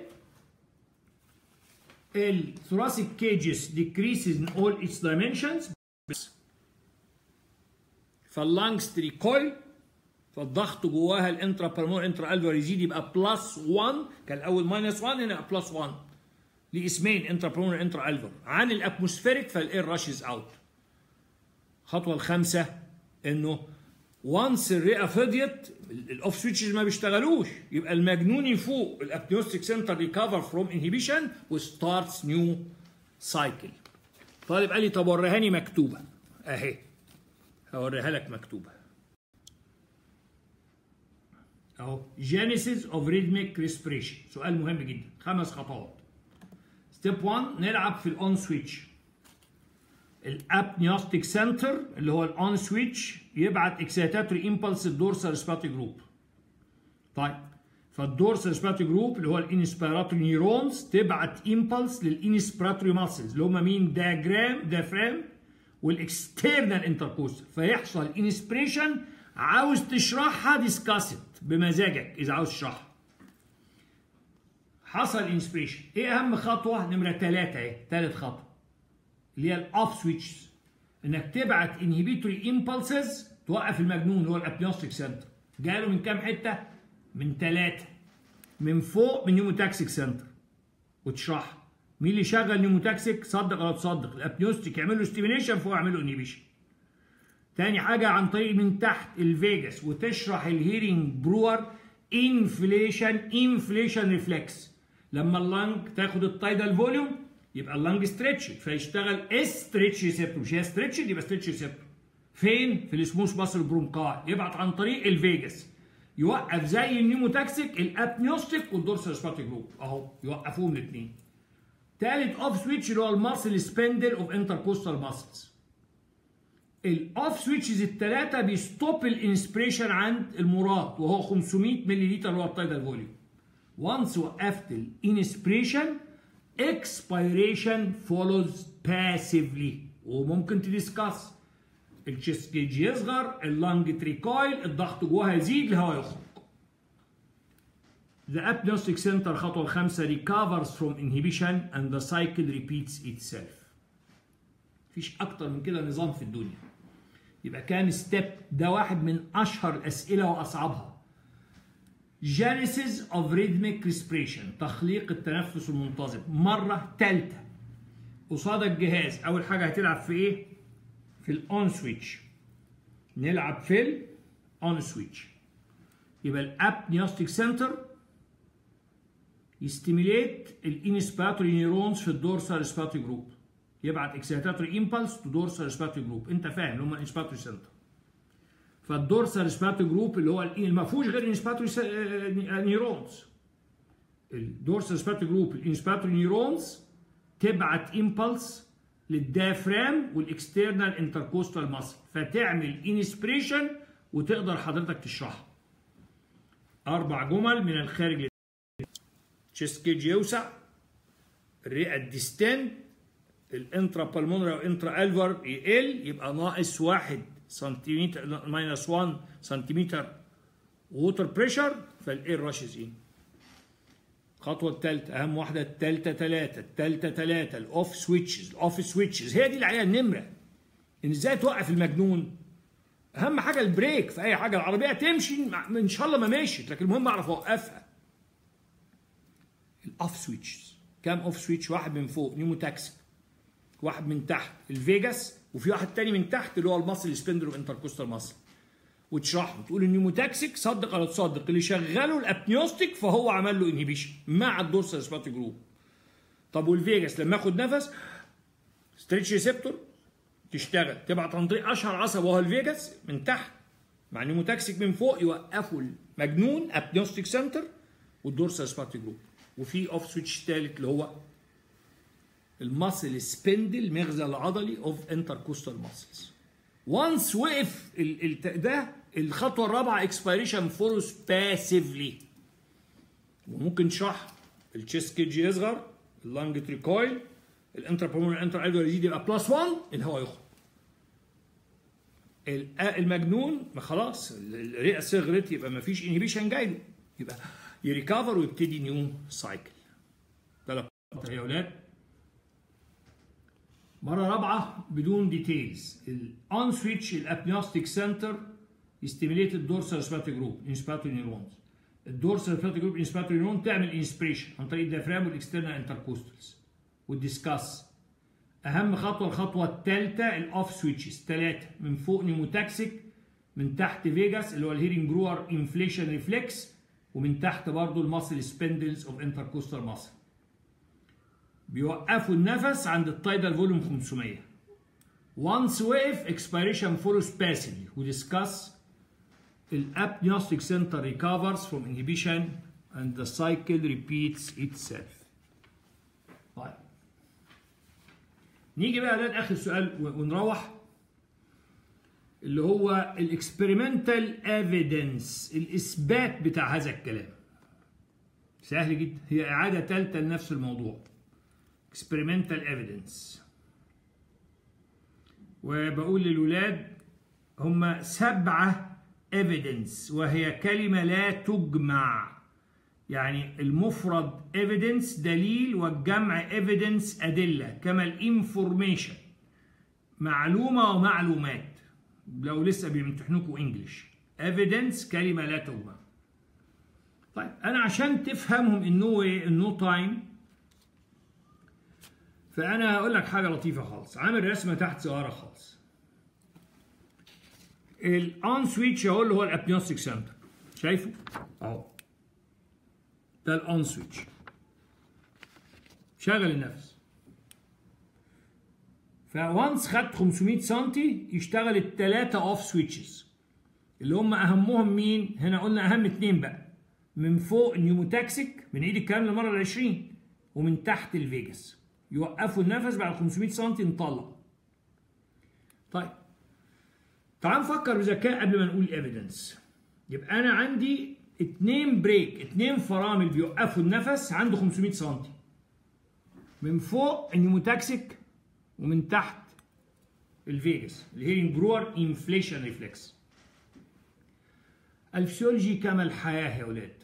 Speaker 1: الثوراسيك كيجز decreases in all its dimensions فاللانجز تريكويل فالضغط جواها الانترا بالمون انترا الفر يزيد يبقى بلس 1 كان الاول ماينس 1 هنا بلس 1 لاسمين انترا بالمون انترا الفر عن الاتموسفيريك فالاير راشز اوت الخطوه الخامسه انه وانس الرئه فضيت الاوف سويتشز ما بيشتغلوش يبقى المجنون يفوق الابنيوستيك سنتر ريكفر فروم انهبيشن وستارتس نيو سايكل طالب قال لي طب وريهاني مكتوبه اهي هوريها لك مكتوبه اهو جينيسيس اوف ريدميك ريسبريشن سؤال مهم جدا خمس خطوات ستيب 1 نلعب في الاون سويتش الابنيوستيك سنتر اللي هو الاون سويتش يبعت اكسيتاتوري امبلس الدورسال ريسبيراتوري جروب طيب فالدورسال ريسبيراتوري جروب اللي هو الانسبيراتوري نيورونز تبعت امبلس للانسبيراتوري ماسلز اللي هم مين داجرام دافرام والاكسترنال انتركوستال فيحصل انسبريشن عاوز تشرحها ديسكاسد بمزاجك اذا عاوز تشرحها حصل انسبريشن ايه اهم خطوه نمره ثلاثه اهي ثالث خطوه اللي هي الاوف سويتشز انك تبعت انهبيتوري امبلسز توقف المجنون اللي هو الابنيوستيك سنتر جاله من كام حته من ثلاثه من فوق من نيوموتاكسيك سنتر وتشرحها مين اللي شغل نيوموتاكسيك صدق ولا تصدق الابنيوستيك يعمل له ستيميليشن فوق يعمل له انهبيشن تاني حاجة عن طريق من تحت الفيجاس وتشرح الهيرنج برور انفليشن انفليشن ريفلكس لما اللنج تاخد التايدال فوليوم يبقى اللنج ستريتش فيشتغل استريتش ريسبتور مش هي ستريتش يبقى ستريتش ريسبتور فين في السموث ماسل برونكاي يبعت عن طريق الفيجاس يوقف زي النيوموتاكسيك الابنيوستيك والدورسال سباتيك جروب اهو يوقفوهم الاثنين تالت اوف سويتش اللي هو الماسل سبندل اوف انتركوستال ماسلز الاوف سويتشز الثلاثه بيستوب الانسبريشن عند المراد وهو 500 مللي لتر اللي هو التايدال فوليوم وانس وقفت الانسبريشن اكسبيريشن فولوز باسيفلي وممكن تديسكاس الشيست جيج يصغر اللنج تريكويل الضغط جواها يزيد الهواء يخرج The apneustic center الخطوة الخامسة recovers from inhibition and the cycle repeats itself. مفيش أكتر من كده نظام في الدنيا. يبقى كان ستيب ده واحد من أشهر الأسئلة وأصعبها. Genesis of rhythmic respiration تخليق التنفس المنتظم مرة ثالثة. قصاد الجهاز أول حاجة هتلعب في إيه؟ في الأون سويتش. نلعب في الأون سويتش. يبقى الابنيوستيك سنتر يستيميليت الانسباتوري نيورونز في الدورسال ريسباتوري جروب يبعت اكسيتاتوري امبلس تو دورسال ريسباتوري جروب انت فاهم اللي هم الانسباتوري سنتر فالدورسال ريسباتوري جروب اللي هو ما فيهوش غير انسباتوري نيورونز الدورسال ريسباتوري جروب الانسباتوري نيورونز تبعت امبلس للدافرام والاكسترنال انتركوستال ماسل فتعمل انسبريشن وتقدر حضرتك تشرحها اربع جمل من الخارج تشيست كيج يوسع الرئه الديستند الانترا بالمونري او انترا الفر يقل يبقى ناقص 1 سنتيمتر ماينس 1 سنتيمتر ووتر بريشر فالاير راشز ان الخطوه الثالثه اهم واحده الثالثه ثلاثه الثالثه ثلاثه الاوف سويتشز الاوف سويتشز هي دي اللي عليها النمره ان ازاي توقف المجنون اهم حاجه البريك في اي حاجه العربيه تمشي ان شاء الله ما مشيت لكن المهم اعرف اوقفها الاوف سويتشز كام اوف سويتش واحد من فوق نيوموتاكسيك واحد من تحت الفيجاس وفي واحد تاني من تحت اللي هو المصل سبندر انتركوستال ماسل وتشرحه تقول النيوموتاكسيك صدق ولا تصدق اللي شغله الابنيوستيك فهو عمل له انهبيشن مع الدورسال سباتي جروب طب والفيجاس لما اخد نفس ستريتش ريسبتور تشتغل تبعت عن طريق اشهر عصب وهو الفيجاس من تحت مع النيوموتاكسيك من فوق يوقفوا المجنون ابنيوستيك سنتر والدورسال سباتي جروب وفي اوف سويتش ثالث اللي هو الماسل سبندل مغزى العضلي اوف انتركوستال ماسلز وانس وقف ال ال ده الخطوه الرابعه اكسبيريشن فولوز باسيفلي وممكن تشرح التشيست كيج يصغر اللانج تريكويل الانترا الانتر الفيول يزيد يبقى بلس 1 الهواء يخرج المجنون ما خلاص الرئه صغرت يبقى ما فيش انهبيشن جاي له يبقى يريكفر ويبتدي نيو سايكل ثلاث يا اولاد مرة رابعة بدون ديتيلز الان سويتش الابنيوستيك سنتر يستيميليت الدورسال سباتيك جروب انسباتوري نيورونز الدورسال سباتيك جروب انسباتوري نيورون تعمل انسبريشن عن طريق الديافرام والاكسترنال انتركوستلز والديسكاس اهم خطوه الخطوه الثالثه الاوف سويتشز ثلاثه من فوق نيموتاكسيك من تحت فيجاس اللي هو الهيرنج جروور انفليشن ريفلكس ومن تحت برضو الماسل سبندلز اوف انتركوستال ماسل بيوقفوا النفس عند التايدال فوليوم 500 once وقف expiration follows passively ودiscuss الابنيوستيك center recovers from inhibition and the cycle repeats itself طيب نيجي بقى ده اخر سؤال ونروح اللي هو الاكسبيرمنتال ايفيدنس الاثبات بتاع هذا الكلام سهل جدا هي اعاده ثالثه لنفس الموضوع experimental evidence وبقول للولاد هم سبعة evidence وهي كلمة لا تجمع يعني المفرد evidence دليل والجمع evidence أدلة كما الانفورميشن معلومة ومعلومات لو لسه بيمتحنوكوا انجلش evidence كلمة لا تجمع طيب أنا عشان تفهمهم النو النو تايم فانا هقول لك حاجه لطيفه خالص عامل رسمه تحت صغيره خالص الاون سويتش اهو اللي هو الابنيوستيك سنتر شايفه اهو ده الاون سويتش شغل النفس فوانس خدت 500 سم يشتغل الثلاثه اوف سويتشز اللي هم اهمهم مين هنا قلنا اهم اثنين بقى من فوق النيوموتاكسيك من ايد الكلام للمره ال 20 ومن تحت الفيجاس يوقفوا النفس بعد 500 سم نطلع طيب تعال نفكر بذكاء قبل ما نقول ايفيدنس يبقى انا عندي اتنين بريك اتنين فرامل بيوقفوا النفس عنده 500 سم من فوق النيوموتاكسيك ومن تحت الفيجاس الهيرنج برور انفليشن ريفلكس الفسيولوجي كما الحياه يا ولاد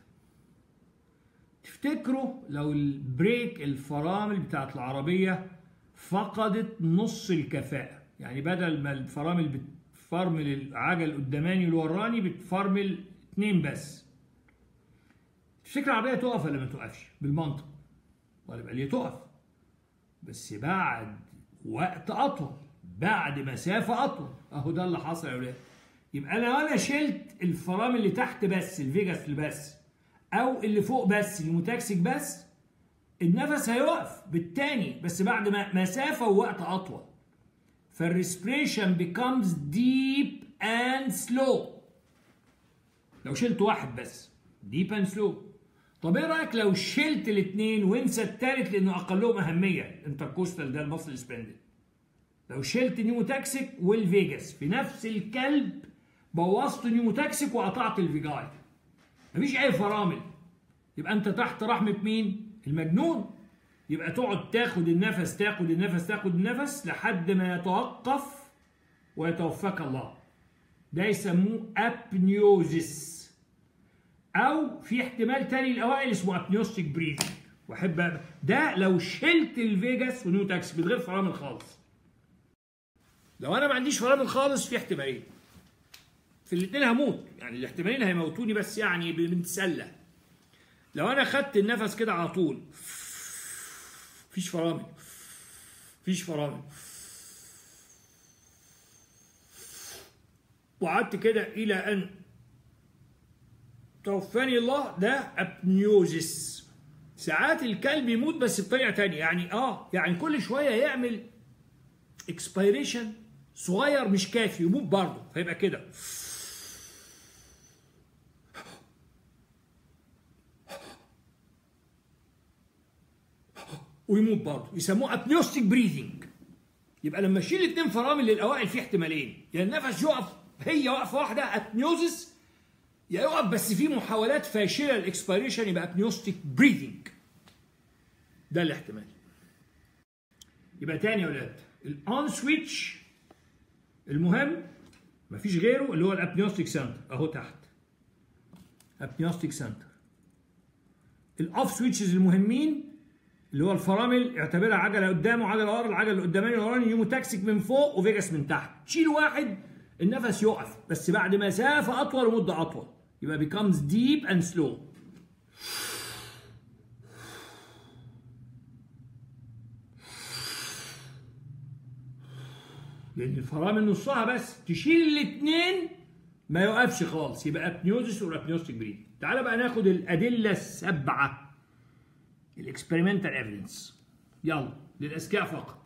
Speaker 1: تفتكروا لو البريك الفرامل بتاعت العربيه فقدت نص الكفاءه يعني بدل ما الفرامل بتفرمل العجل القداماني والوراني بتفرمل اتنين بس تفتكر العربيه تقف ولا ما تقفش بالمنطق ولا يبقى ليه تقف بس بعد وقت اطول بعد مسافه اطول اهو ده اللي حصل يا ولاد يبقى لو انا شلت الفرامل اللي تحت بس الفيجاس اللي بس او اللي فوق بس الموتاكسيك بس النفس هيقف بالتاني بس بعد ما مسافه ووقت اطول فالريسبريشن becomes deep and slow لو شلت واحد بس deep and slow طب ايه رايك لو شلت الاثنين وانسى الثالث لانه اقلهم اهميه الانتركوستال ده المصل سبندد لو شلت نيوموتاكسيك والفيجاس في نفس الكلب بوظت نيوموتاكسيك وقطعت الفيجاي مفيش اي فرامل يبقى انت تحت رحمه مين المجنون يبقى تقعد تاخد النفس تاخد النفس تاخد النفس لحد ما يتوقف ويتوفاك الله ده يسموه ابنيوزيس او في احتمال تاني الاوائل اسمه ابنيوستيك بريثنج واحب ده لو شلت الفيجاس ونيوتاكس من غير فرامل خالص لو انا ما عنديش فرامل خالص في احتمالين في الاثنين هموت يعني الاحتمالين هيموتوني بس يعني بنتسلى لو انا خدت النفس كده على طول مفيش فرامل مفيش فرامل وقعدت كده الى ان توفاني الله ده ابنيوزيس ساعات الكلب يموت بس بطريقه تانية يعني اه يعني كل شويه يعمل اكسبيريشن صغير مش كافي يموت برضه فيبقى كده ويموت برضه يسموه ابنيوستيك بريذنج يبقى لما اشيل الاثنين فرامل للاوائل في احتمالين يا يعني النفس يقف هي وقفه واحده ابنيوزس يا يقف بس في محاولات فاشله الاكسبيريشن يبقى ابنيوستيك بريذنج ده الاحتمال يبقى تاني يا ولاد الاون سويتش المهم مفيش غيره اللي هو الابنيوستيك سنتر اهو تحت ابنيوستيك سنتر الاوف سويتشز المهمين اللي هو الفرامل اعتبرها عجله قدام وعجله ورا العجله اللي قداماني وراني نيوموتاكسيك من فوق وفيجاس من تحت تشيل واحد النفس يقف بس بعد مسافه اطول ومده اطول يبقى becomes deep and slow لان الفرامل نصها بس تشيل الاثنين ما يوقفش خالص يبقى ابنيوزس والابنيوستيك بريد تعال بقى ناخد الادله السبعه الاكسبيرمنتال ايفيدنس يلا للاذكياء فقط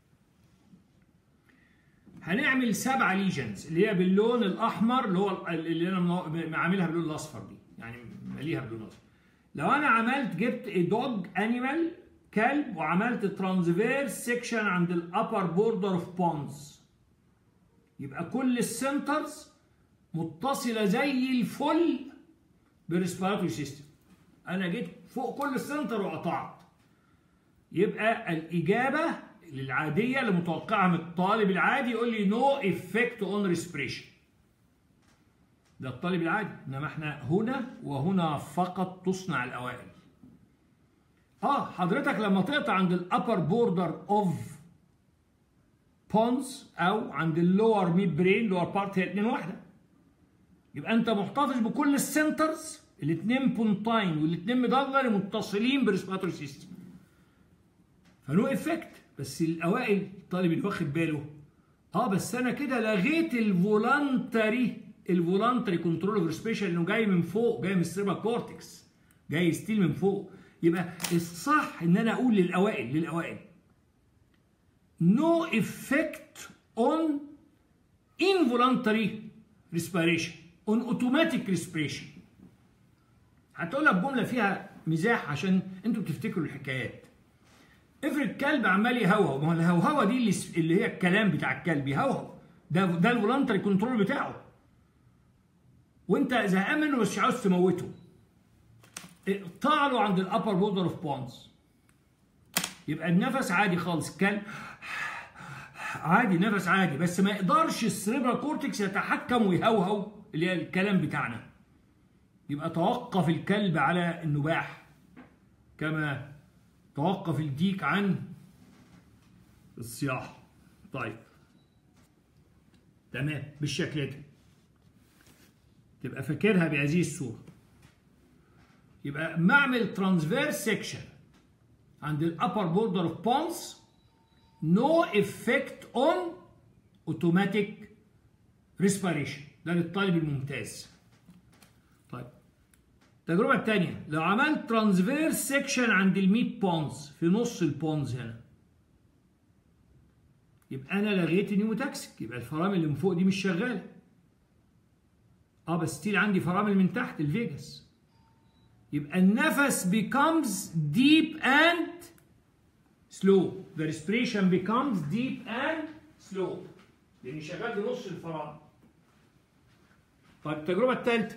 Speaker 1: هنعمل سبعة ليجنز اللي هي باللون الاحمر اللي هو اللي انا عاملها باللون الاصفر دي يعني ماليها باللون الاصفر لو انا عملت جبت دوج انيمال كلب وعملت ترانسفيرس سيكشن عند الابر بوردر اوف بونز يبقى كل السنترز متصله زي الفل بالريسبيراتوري سيستم انا جيت فوق كل السنتر وقطعت يبقى الاجابه للعاديه اللي متوقعها من الطالب العادي يقول لي نو افكت اون ريسبريشن ده الطالب العادي انما احنا هنا وهنا فقط تصنع الاوائل اه حضرتك لما تقطع عند الابر بوردر اوف بونز او عند اللور ميد برين لور بارت هي الاثنين واحده يبقى انت محتفظ بكل السنترز الاثنين بونتاين والاثنين مدغر متصلين بريسبيراتوري سيستم فنو افكت بس الاوائل الطالب اللي واخد باله اه بس انا كده لغيت الفولانتري الفولانتري كنترول اوف ريسبيشن انه جاي من فوق جاي من السيربا كورتكس جاي ستيل من فوق يبقى الصح ان انا اقول للاوائل للاوائل no effect on involuntary respiration on automatic respiration هتقولها بجمله فيها مزاح عشان انتوا تفتكروا الحكايات افرض كلب عمال يهوهو ما هو الهوهوه دي اللي, اللي هي الكلام بتاع الكلب يهوهو ده ده الفولنتري كنترول بتاعه وانت زهقان منه بس مش عاوز تموته اقطع له عند الابر بوردر اوف بونز يبقى النفس عادي خالص كلب عادي نفس عادي بس ما يقدرش السريبرال كورتكس يتحكم ويهوهو اللي هي الكلام بتاعنا يبقى توقف الكلب على النباح كما توقف الديك عن الصياح طيب تمام بالشكل ده تبقى فاكرها بهذه الصورة يبقى ما اعمل ترانسفيرس سيكشن عند الابر بوردر اوف بونز no effect on automatic respiration ده للطالب الممتاز طيب التجربة الثانية لو عملت ترانسفيرس سيكشن عند الميت بونز في نص البونز هنا يبقى انا لغيت النيوموتاكسيك يبقى الفرامل اللي من فوق دي مش شغاله اه بس ستيل عندي فرامل من تحت الفيجاس يبقى النفس becomes deep and slow the respiration becomes deep and slow لاني شغال بنص الفرامل طيب التجربه الثالثه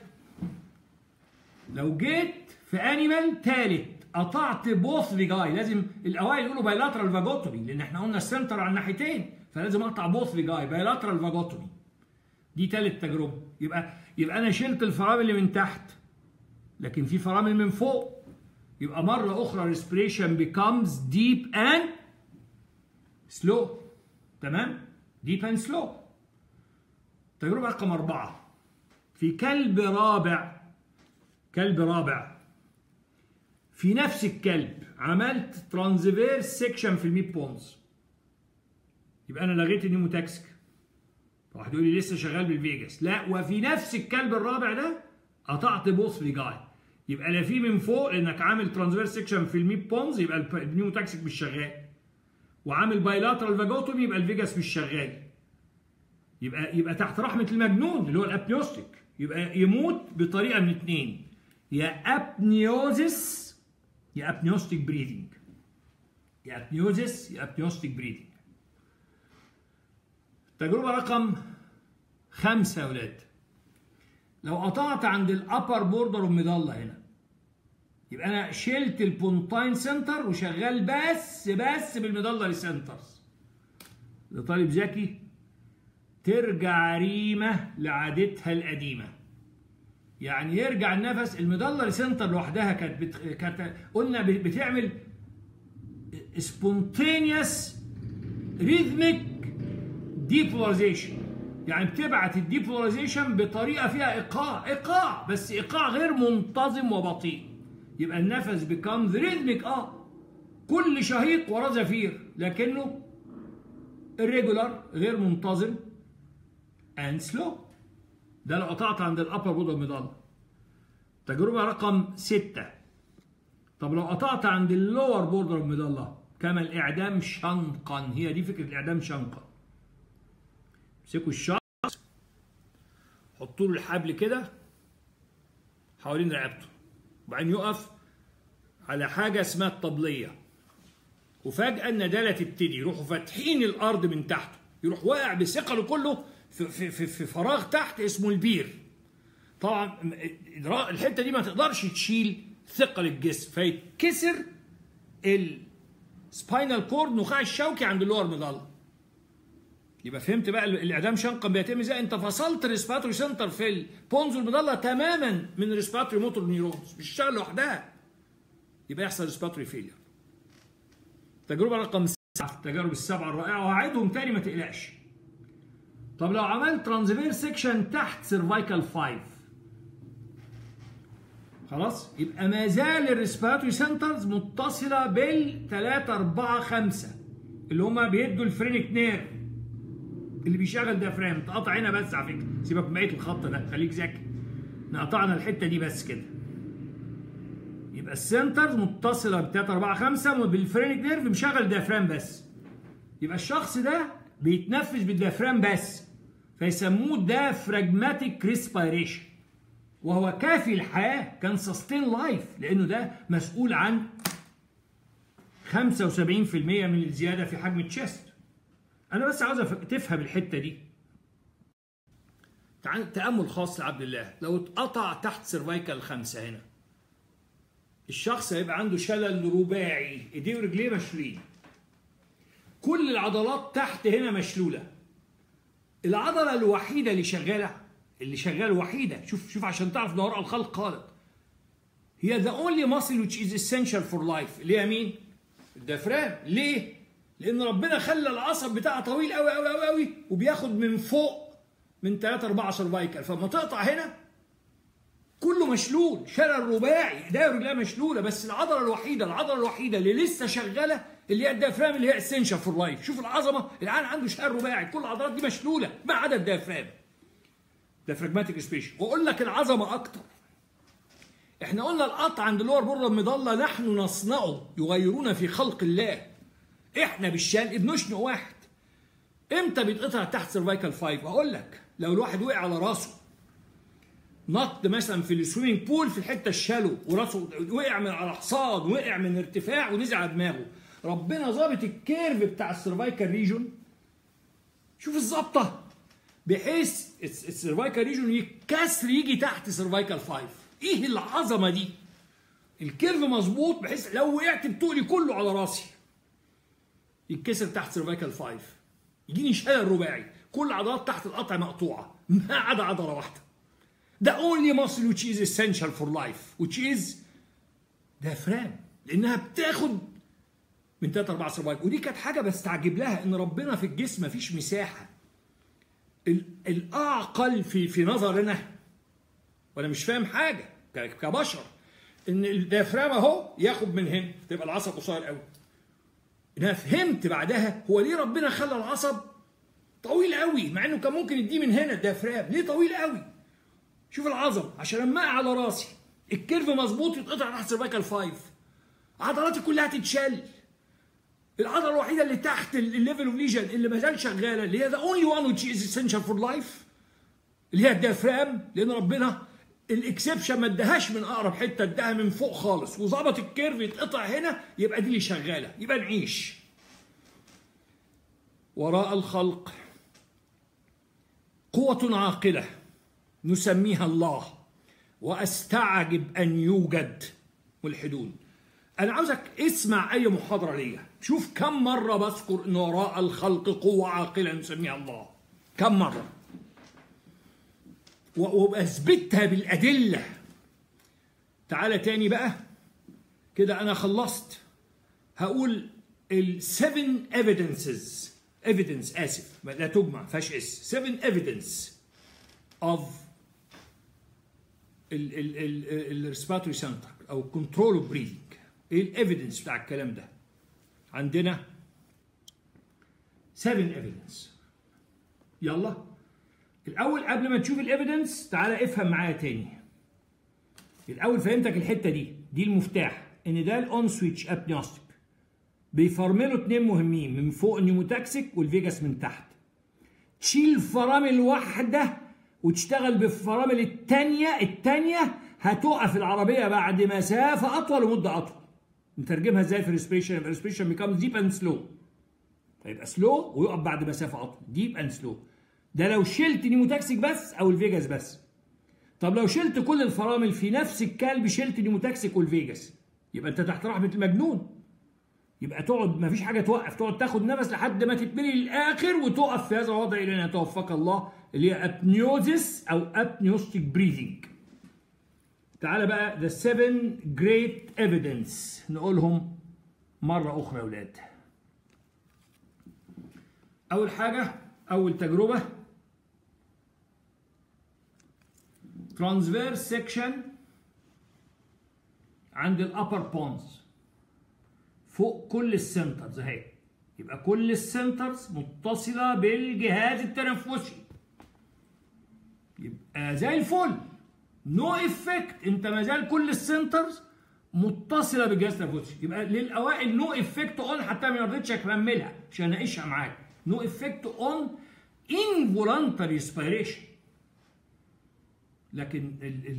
Speaker 1: لو جيت في انيمال ثالث قطعت بوث فيجاي لازم الاوائل يقولوا بايلاترال فاجوتومي لان احنا قلنا السنتر على الناحيتين فلازم اقطع بوث فيجاي بايلاترال فاجوتومي دي ثالث تجربه يبقى يبقى انا شلت الفرامل اللي من تحت لكن في فرامل من فوق يبقى مره اخرى respiration becomes deep and slow تمام deep and slow تجربه رقم أربعة في كلب رابع كلب رابع في نفس الكلب عملت ترانزفيرس سيكشن في الميد بونز يبقى انا لغيت النيموتاكسيك واحد يقول لي لسه شغال بالفيجاس لا وفي نفس الكلب الرابع ده قطعت بوث فيجاي يبقى لا في من فوق لانك عامل ترانسفيرس سيكشن في الميد بونز يبقى النيموتاكسيك مش شغال وعامل بايلاترال فاجوتومي يبقى الفيجاس مش شغال يبقى يبقى تحت رحمه المجنون اللي هو الابنيوستيك يبقى يموت بطريقه من اثنين يا ابنيوزس يا ابنيوستيك بريدنج يا ابنيوزس يا ابنيوستيك بريدنج تجربة رقم خمسة يا ولاد لو قطعت عند الابر بوردر المظلة هنا يبقى انا شلت البونتاين سنتر وشغال بس بس بالمظلة سنترز لطالب ذكي ترجع ريمة لعادتها القديمة يعني يرجع النفس المظلة سنتر لوحدها كانت بت... كانت قلنا بتعمل سبونتينيوس ريثميك ديبولاريزيشن يعني بتبعت الديبولاريزيشن بطريقه فيها ايقاع ايقاع بس ايقاع غير منتظم وبطيء يبقى النفس بيكمز ريزميك اه كل شهيق وراه زفير لكنه الريجولار غير منتظم اند سلو ده لو قطعت عند الابر بودر المظله تجربه رقم ستة طب لو قطعت عند اللور بوردر المظله كما الاعدام شنقا هي دي فكره الاعدام شنقا امسكوا الشخص حطوا له الحبل كده حوالين رقبته وبعدين يقف على حاجه اسمها الطبليه وفجاه النداله تبتدي يروحوا فاتحين الارض من تحته يروح واقع بثقله كله في, في, في, في فراغ تحت اسمه البير طبعا الحته دي ما تقدرش تشيل ثقل الجسم فيتكسر السباينال كورد نخاع الشوكي عند اللور مظله يبقى فهمت بقى الاعدام شنقا بيتم ازاي انت فصلت الريسباتوري سنتر في البونز المظله تماما من الريسباتوري موتور نيورونز مش بتشتغل لوحدها يبقى يحصل ريسباتوري فيلير تجربه رقم سبعه التجارب السبعه الرائعه وهعيدهم تاني ما تقلقش طب لو عملت ترانزفير سيكشن تحت سيرفايكال 5 خلاص يبقى ما زال الريسبيراتوري سنترز متصله بال 3 4 5 اللي هما بيدوا الفرينك نير اللي بيشغل ديافرام تقطع هنا بس على فكره سيبك من بقيه الخط ده خليك ذكي قطعنا الحته دي بس كده يبقى السنتر متصله ب 3 4 5 بالفرينك نيرف مشغل ديافرام بس يبقى الشخص ده بيتنفس بالديافرام بس فيسموه دافراجماتيك ريسبيريشن وهو كافي الحياه كان سستين لايف لانه ده مسؤول عن 75% من الزياده في حجم التشست انا بس عاوز تفهم الحته دي تعال تامل خاص لعبد الله لو اتقطع تحت سيرفايكال خمسه هنا الشخص هيبقى عنده شلل رباعي ايديه ورجليه مشلولين كل العضلات تحت هنا مشلوله العضله الوحيده اللي شغاله اللي شغاله وحيده شوف شوف عشان تعرف ان وراء الخلق قالت هي the only muscle which is essential for life اللي هي مين؟ الديافرام ليه؟ لان ربنا خلى العصب بتاعها طويل قوي قوي قوي قوي وبياخد من فوق من 3 4 سيرفايكال فلما تقطع هنا كله مشلول شلل رباعي ايديا ورجليها مشلوله بس العضله الوحيده العضله الوحيده اللي لسه شغاله اللي هي الديافرام اللي هي اسينشال فور لايف شوف العظمه العيان عنده شلل رباعي كل العضلات دي مشلوله ما عدا الديافرام ديافراجماتيك سبيشن واقول لك العظمه اكتر احنا قلنا القطع عند اللور بره المظله نحن نصنعه يغيرون في خلق الله احنا بالشال بنشنق واحد امتى بيتقطع تحت سيرفايكال 5 اقول لك لو الواحد وقع على راسه نط مثلا في السويمنج بول في الحته الشالو وراسه وقع من على حصان وقع من ارتفاع ونزل على دماغه ربنا ظابط الكيرف بتاع السيرفايكال ريجون شوف الظابطه بحيث السيرفايكال ريجون يتكسر يجي تحت سيرفايكال 5 ايه العظمه دي الكيرف مظبوط بحيث لو وقعت بتقلي كله على راسي يتكسر تحت سيرفايكال 5 يجيني شلل رباعي كل العضلات تحت القطع مقطوعه ما عدا عضله واحده The only muscle which is essential for life which is diaphragm لانها بتاخد من 3 4 سيرفايكال ودي كانت حاجه بستعجب لها ان ربنا في الجسم مفيش مساحه الاعقل في في نظرنا وانا مش فاهم حاجه كبشر ان الديافرام اهو ياخد من هنا تبقى العصب قصير قوي انا فهمت بعدها هو ليه ربنا خلى العصب طويل قوي مع انه كان ممكن يديه من هنا الديافرام ليه طويل قوي شوف العظم عشان لما اقع على راسي الكيرف مظبوط يتقطع تحت سيرفايكال 5 عضلاتي كلها تتشل العضله الوحيده اللي تحت الليفل اوف ليجن اللي ما زال شغاله اللي هي ذا اونلي وان which is essential فور لايف اللي هي الديافرام لان ربنا الاكسبشن ما اداهاش من اقرب حته اداها من فوق خالص وظبط الكيرف يتقطع هنا يبقى دي اللي شغاله يبقى نعيش وراء الخلق قوة عاقلة نسميها الله واستعجب ان يوجد ملحدون انا عاوزك اسمع اي محاضره ليا شوف كم مره بذكر ان وراء الخلق قوه عاقله نسميها الله كم مره واثبتها بالادله تعالى تاني بقى كده انا خلصت هقول السفن evidences evidence اسف لا تجمع فيهاش اس seven evidence of الريسبيراتوري سنتر او كنترول اوف بريذنج ايه الايفيدنس بتاع الكلام ده عندنا 7 ايفيدنس يلا الاول قبل ما تشوف الايفيدنس تعالى افهم معايا تاني الاول فهمتك الحته دي دي المفتاح ان ده الاون سويتش ابنيوستيك بيفرملوا اتنين مهمين من فوق النيوموتاكسيك والفيجاس من تحت تشيل فرامل واحده وتشتغل بالفرامل التانية التانية هتقف العربية بعد مسافة أطول ومدة أطول نترجمها ازاي في الريسبيشن يبقى الريسبيشن بيكام ديب اند سلو فيبقى سلو ويقف بعد مسافة أطول ديب اند سلو ده لو شلت نيموتاكسيك بس أو الفيجاس بس طب لو شلت كل الفرامل في نفس الكلب شلت نيموتاكسيك والفيجاس يبقى أنت تحت رحمة المجنون يبقى تقعد ما فيش حاجه توقف تقعد تاخد نفس لحد ما تتملي للاخر وتقف في هذا الوضع الى ان يتوفاك الله اللي هي ابنيوزيس او ابنيوستيك بريذنج تعالى بقى ذا 7 جريت ايفيدنس نقولهم مره اخرى يا اولاد اول حاجه اول تجربه ترانسفيرس سيكشن عند الابر بونز فوق كل السنترز اهي يبقى كل السنترز متصله بالجهاز التنفسي يبقى زي الفل نو افكت انت ما زال كل السنترز متصله بالجهاز التنفسي يبقى للاوائل نو افكت اون حتى ما رضيتش اكملها عشان اناقشها معاك نو افكت اون involuntary ريسبيريشن لكن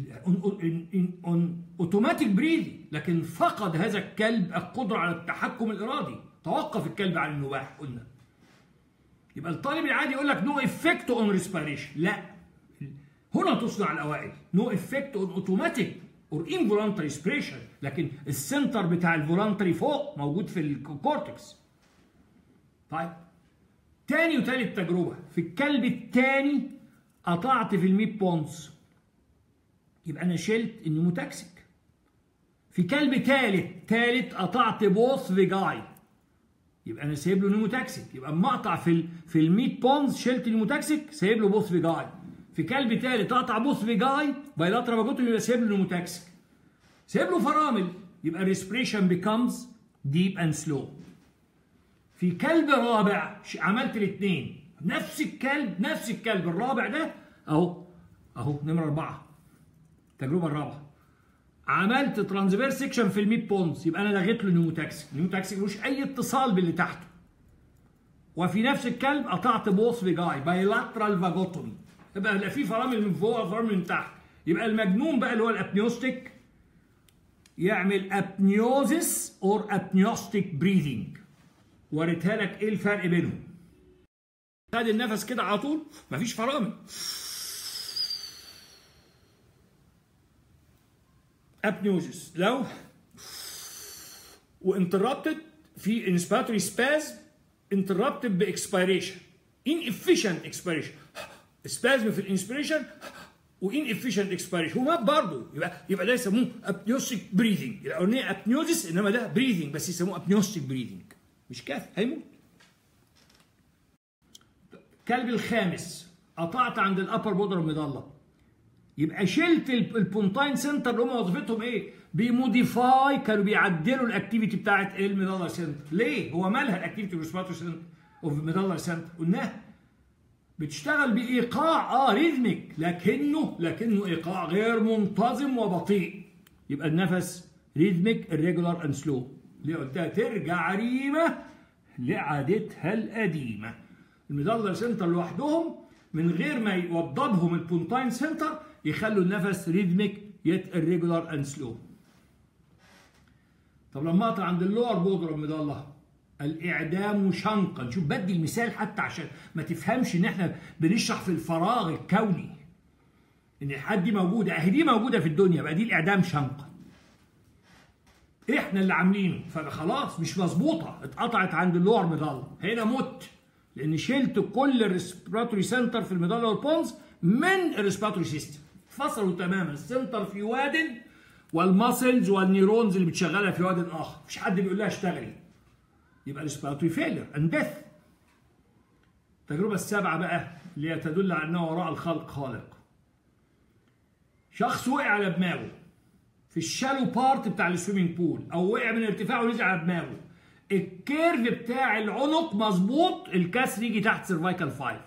Speaker 1: اون اوتوماتيك بريدنج لكن فقد هذا الكلب القدره على التحكم الارادي توقف الكلب عن النباح قلنا يبقى الطالب العادي يقول لك نو افكت اون ريسبيريشن لا هنا تصنع الاوائل نو افكت اون اوتوماتيك اور انفولانتري ريسبيريشن لكن السنتر بتاع الفولانتري فوق موجود في الكورتكس طيب تاني وتالت تجربه في الكلب التاني قطعت في الميت بونز يبقى انا شلت النيموتاكسيك في كلب تالت تالت قطعت بوث فيجاي يبقى انا سايب له نيموتاكسيك يبقى اما اقطع في ال في الميت بونز شلت النيموتاكسيك سايب له بوث فيجاي في كلب تالت قطع بوث فيجاي بايلاترا باجوتوم يبقى سايب له نيموتاكسيك سايب له فرامل يبقى الريسبريشن بيكمز ديب اند سلو في كلب رابع عملت الاثنين نفس الكلب نفس الكلب الرابع ده اهو اهو نمره اربعه التجربه الرابعه عملت ترانسفير سيكشن في الميد بونز يبقى انا لغيت له نيموتاكسيك النيموتاكسيك ملوش اي اتصال باللي تحته وفي نفس الكلب قطعت بوث فيجاي بايلاترال فاجوتومي يبقى لا في فرامل من فوق ولا فرامل من تحت يبقى المجنون بقى اللي هو الابنيوستيك يعمل ابنيوزيس اور ابنيوستيك بريذنج وريتها لك ايه الفرق بينهم خد النفس كده على طول مفيش فرامل ابنيوزيس لو وانتربتد في انسباتوري سباز انتربتد باكسبيريشن ان افيشنت اكسبيريشن سبازم في الانسبيريشن وان افيشنت اكسبيريشن ومات برضه يبقى يبقى ده يسموه ابنيوستيك بريذنج الاولانيه ابنيوزيس انما ده بريذنج بس يسموه ابنيوستيك بريذنج مش كافي هيموت كلب الخامس قطعت عند الابر بودر المضله يبقى شلت البونتاين سنتر اللي هم وظيفتهم ايه؟ بيموديفاي كانوا بيعدلوا الاكتيفيتي بتاعت الميدالر سنتر ليه؟ هو مالها الاكتيفيتي ريسبيراتوري سنتر اوف ميدالر سنتر قلناها بتشتغل بايقاع اه ريزميك لكنه لكنه ايقاع غير منتظم وبطيء يبقى النفس ريزميك الريجولار اند سلو اللي قلتها ترجع ريمه لعادتها القديمه الميدالر سنتر لوحدهم من غير ما يوضبهم البونتاين سنتر يخلوا النفس ريزميك يت الريجولار اند سلو طب لما اقطع عند اللور بودر المضله الاعدام شنقا نشوف بدي المثال حتى عشان ما تفهمش ان احنا بنشرح في الفراغ الكوني ان الحد دي موجوده اهي دي موجوده في الدنيا بقى دي الاعدام شنقا احنا اللي عاملينه فخلاص مش مظبوطه اتقطعت عند اللور مضله هنا مت لان شلت كل الريسبيراتوري سنتر في المضله والبونز من الريسبيراتوري سيستم فصلوا تماما السنتر في واد والماسلز والنيرونز اللي بتشغلها في واد اخر مفيش حد بيقول لها اشتغلي يبقى ريسبيراتوري فيلر اند ديث التجربه السابعه بقى اللي هي تدل على انه وراء الخلق خالق شخص وقع على دماغه في الشالو بارت بتاع السويمنج بول او وقع من ارتفاع ونزل على دماغه الكيرف بتاع العنق مظبوط الكسر يجي تحت سيرفايكال 5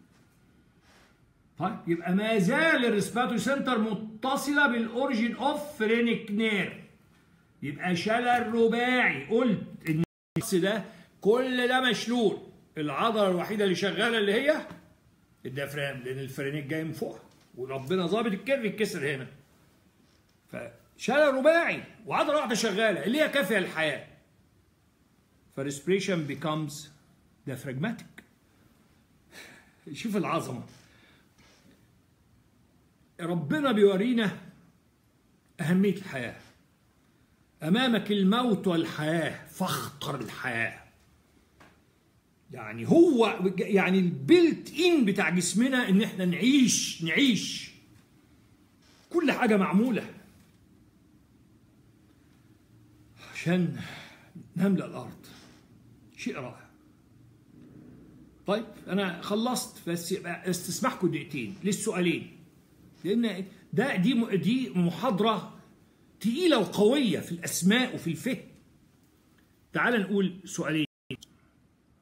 Speaker 1: طيب يبقى ما زال الريسبيراتوري سنتر متصله بالاوريجين اوف فرينيك نير يبقى شلل رباعي قلت ان الشخص ده كل ده مشلول العضله الوحيده اللي شغاله اللي هي الديافرام لان الفرينيك جاي من فوق وربنا ظابط الكيرف يتكسر هنا فشلل رباعي وعضله واحده شغاله اللي هي كافيه للحياه فالريسبريشن بيكمز diaphragmatic شوف العظمه ربنا بيورينا أهمية الحياة أمامك الموت والحياة فاختر الحياة يعني هو يعني البيلت إن بتاع جسمنا إن إحنا نعيش نعيش كل حاجة معمولة عشان نملأ الأرض شيء رائع طيب أنا خلصت بس استسمحكم دقيقتين للسؤالين لان ده دي دي محاضره تقيله وقويه في الاسماء وفي الفهم تعال نقول سؤالين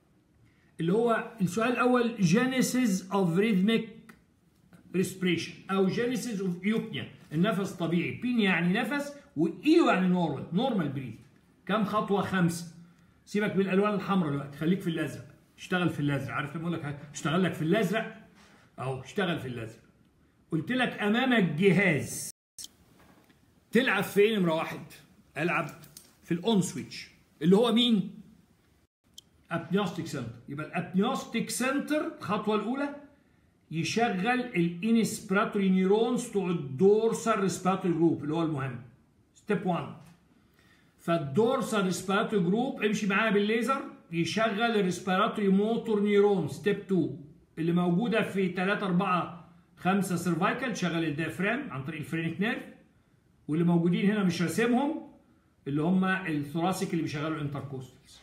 Speaker 1: اللي هو السؤال الاول جينيسيس اوف ريثميك ريسبريشن او جينيسيس اوف ايوبنيا النفس طبيعي بين يعني نفس وايو يعني نورمال نورمال بريث كم خطوه خمسه سيبك من الالوان الحمراء دلوقتي خليك في الازرق اشتغل في الازرق عارف لما اقول لك اشتغل لك في الازرق اهو اشتغل في الازرق قلت لك امامك جهاز تلعب فين نمره واحد العب في الاون سويتش اللي هو مين ابنيوستيك سنتر يبقى الابنيوستيك سنتر الخطوه الاولى يشغل الانسبراتوري نيورونز بتوع الدورسال ريسبيراتوري جروب اللي هو المهم ستيب 1 فالدورسال ريسبيراتوري جروب امشي معايا بالليزر يشغل الريسبيراتوري موتور نيورون ستيب 2 اللي موجوده في 3 4 5 سيرفايكال تشغل الديافرام عن طريق الفرينك نيرف واللي موجودين هنا مش راسمهم اللي هم الثوراسيك اللي بيشغلوا الانتركوستالز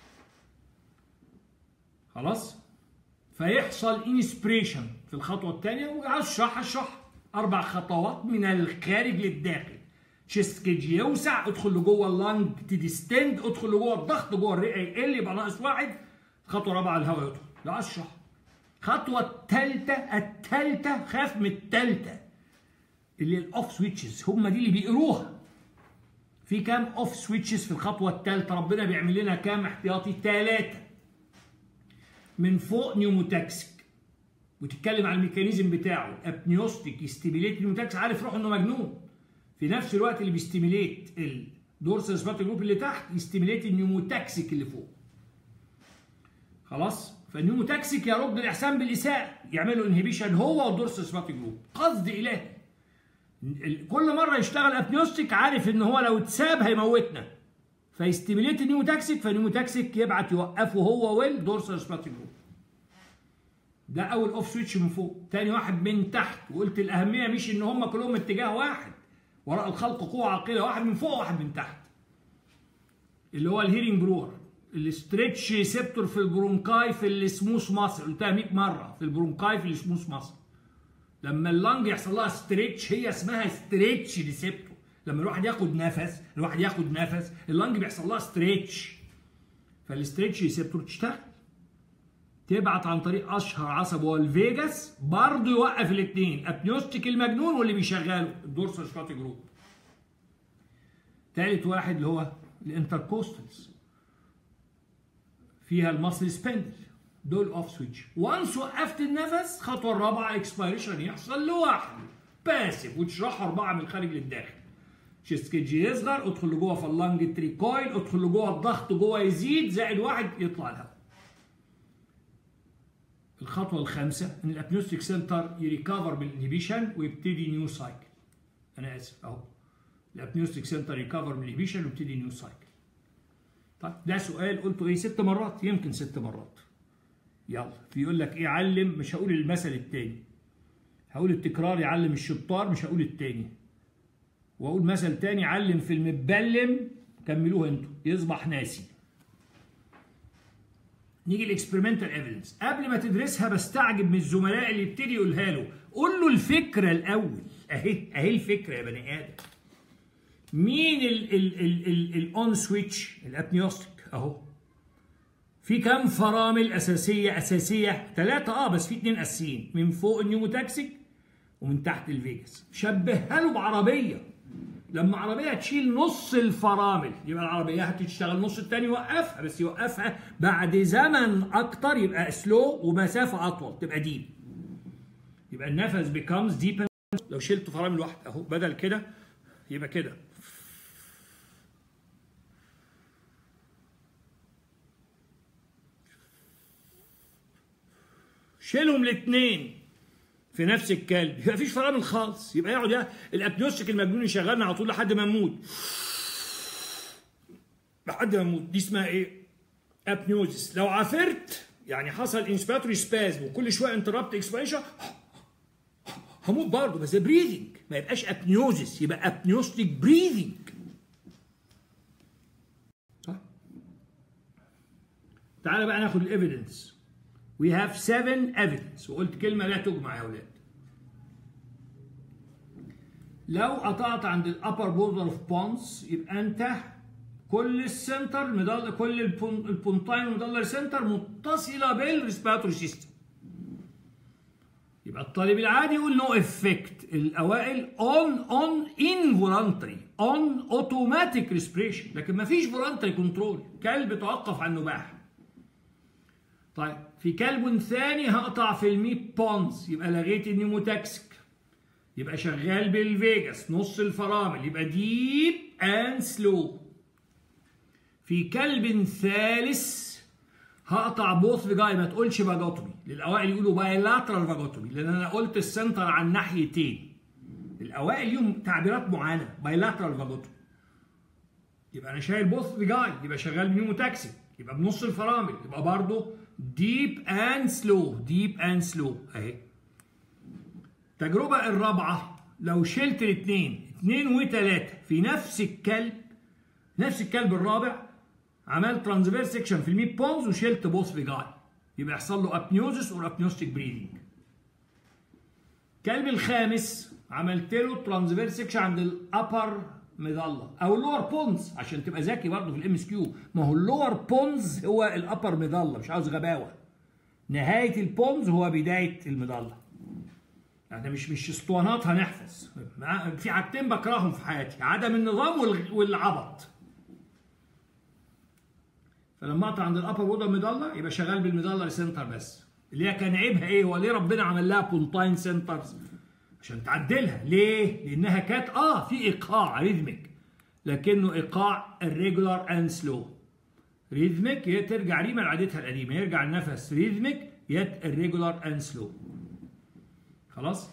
Speaker 1: خلاص فيحصل انسبريشن في الخطوه الثانيه وعاوز اشرح اشرح اربع خطوات من الخارج للداخل تشيست كيج يوسع ادخل لجوه اللنج تديستند ادخل لجوه الضغط جوه الرئه يقل يبقى ناقص واحد خطوه رابعه الهواء يدخل لا اشرح الخطوه الثالثه الثالثه خاف من الثالثه اللي الاوف سويتشز هم دي اللي بيقروها في كام اوف سويتشز في الخطوه الثالثه ربنا بيعمل لنا كام احتياطي ثلاثه من فوق نيوموتاكسيك وتتكلم عن الميكانيزم بتاعه ابنيوستيك يستيميليت نيوموتاكس عارف روح انه مجنون في نفس الوقت اللي بيستيميليت الدورسال سبات جروب اللي تحت يستيميليت النيوموتاكسيك اللي فوق خلاص فالنيوموتاكسيك يرد الاحسان بالاساءه يعملوا انهبيشن هو والدورسال سبات جروب قصد الهي كل مره يشتغل ابنيوستيك عارف ان هو لو اتساب هيموتنا فيستيميليت النيوموتاكسيك فالنيوموتاكسيك يبعت يوقفه هو والدورسال سبات جروب ده اول اوف سويتش من فوق تاني واحد من تحت وقلت الاهميه مش ان هم كلهم اتجاه واحد وراء الخلق قوه عاقله واحد من فوق واحد من تحت اللي هو الهيرنج برور الاستريتش ريسبتور في البرونكاي في السموث ماسل قلتها 100 مره في البرونكاي في السموث ماسل لما اللنج يحصل لها ستريتش هي اسمها ستريتش ريسبتور لما الواحد ياخد نفس الواحد ياخد نفس اللنج بيحصل لها ستريتش فالاستريتش ريسبتور تشتغل تبعت عن طريق اشهر عصب هو الفيجاس برضه يوقف الاثنين ابنيوستيك المجنون واللي بيشغله الدورسال شفاتي جروب ثالث واحد اللي هو الانتركوستالز فيها المصل سبندل دول اوف سويتش وانس وقفت النفس الخطوه الرابعه اكسبيريشن يحصل لوحده باسف وتشرحه اربعه من الخارج للداخل شيست كيج يصغر ادخل لجوه في اللنج تريكويل ادخل لجوه الضغط جوه يزيد زائد واحد يطلع الهواء الخطوه الخامسه ان الابنيوستيك سنتر يريكفر بالانهبيشن ويبتدي نيو سايكل انا اسف اهو الابنيوستيك سنتر يريكفر من الانهبيشن ويبتدي نيو سايكل طيب ده سؤال قلته ايه ست مرات يمكن ست مرات يلا بيقول لك ايه علم مش هقول المثل التاني هقول التكرار يعلم الشطار مش هقول التاني واقول مثل تاني علم في المبلم كملوه انتوا يصبح ناسي نيجي الاكسبيرمنتال ايفيدنس قبل ما تدرسها بستعجب من الزملاء اللي يبتدي يقولها له قول له الفكره الاول اهي اهي الفكره يا بني ادم مين الاون سويتش الابنيوستيك اهو في كام فرامل اساسيه اساسيه ثلاثه اه بس في اثنين اساسيين من فوق النيوموتاكسيك ومن تحت الفيجاس شبهها له بعربيه لما عربيه تشيل نص الفرامل يبقى العربيه هتشتغل نص الثاني يوقفها بس يوقفها بعد زمن اكتر يبقى سلو ومسافه اطول تبقى ديب يبقى النفس بيكمز ديب لو شلت فرامل واحده اهو بدل كده يبقى كده شيلهم الاثنين في نفس الكلب يبقى مفيش فرامل خالص يبقى يقعد الابنيوستيك المجنون يشغلنا على طول لحد ما نموت لحد ما نموت دي اسمها ايه؟ ابنيوزس لو عافرت يعني حصل انسبيراتوري سبازم وكل شويه انتربت اكسبيريشن هموت برضه بس بريذنج ما يبقاش ابنيوزس يبقى ابنيوستيك بريذنج تعالى بقى ناخد الايفيدنس We have seven evidence وقلت كلمة لا تجمع يا ولاد. لو قطعت عند الابر بوردر اوف بونز يبقى انت كل السنتر مدل كل البون- البونتاين والمدلر سنتر متصله بالريسبيراتوري سيستم يبقى الطالب العادي يقول نو افكت الاوائل اون اون انفولانتري اون اوتوماتيك ريسبريشن لكن ما فيش فولانتري كنترول كلب توقف عن النباح طيب في كلب ثاني هقطع في الميت بونز يبقى لغيت النيموتاكسيك يبقى شغال بالفيجاس نص الفرامل يبقى ديب اند سلو في كلب ثالث هقطع بوث فيجاي ما تقولش باجوتومي للاوائل يقولوا بايلاترال فاجوتومي لان انا قلت السنتر عن ناحيتين الاوائل ليهم تعبيرات معينه بايلاترال فاجوتومي يبقى انا شايل بوث فيجاي يبقى شغال بنيوموتاكسيك يبقى بنص الفرامل يبقى برضه ديب اند سلو ديب اند سلو اهي التجربة الرابعة لو شلت الاثنين اثنين وثلاثة في نفس الكلب نفس الكلب الرابع عملت ترانسفير سيكشن في الميد بونز وشلت بوث فيجاي يبقى يحصل له ابنيوزس اور ابنيوستيك بريدنج الكلب الخامس عملت له ترانسفير سيكشن عند الابر ميدالا او اللور بونز عشان تبقى ذكي برضه في الام اس كيو ما هو اللور بونز هو الابر ميدالا مش عاوز غباوه نهايه البونز هو بدايه الميدالا يعني مش مش اسطوانات هنحفظ مع- في حاجتين بكرههم في حياتي عدم النظام والغ- والعبط فلما اقطع عند الابر وودا ميدالا يبقى شغال بالميدالا سنتر بس اللي هي كان عيبها ايه هو ليه ربنا عمل لها بونتاين سنترز عشان تعدلها ليه لانها كانت اه في ايقاع ريزميك لكنه ايقاع الريجولار اند سلو ريزميك يا ترجع ريما لعادتها القديمه يرجع النفس ريزميك يا الريجولار اند سلو خلاص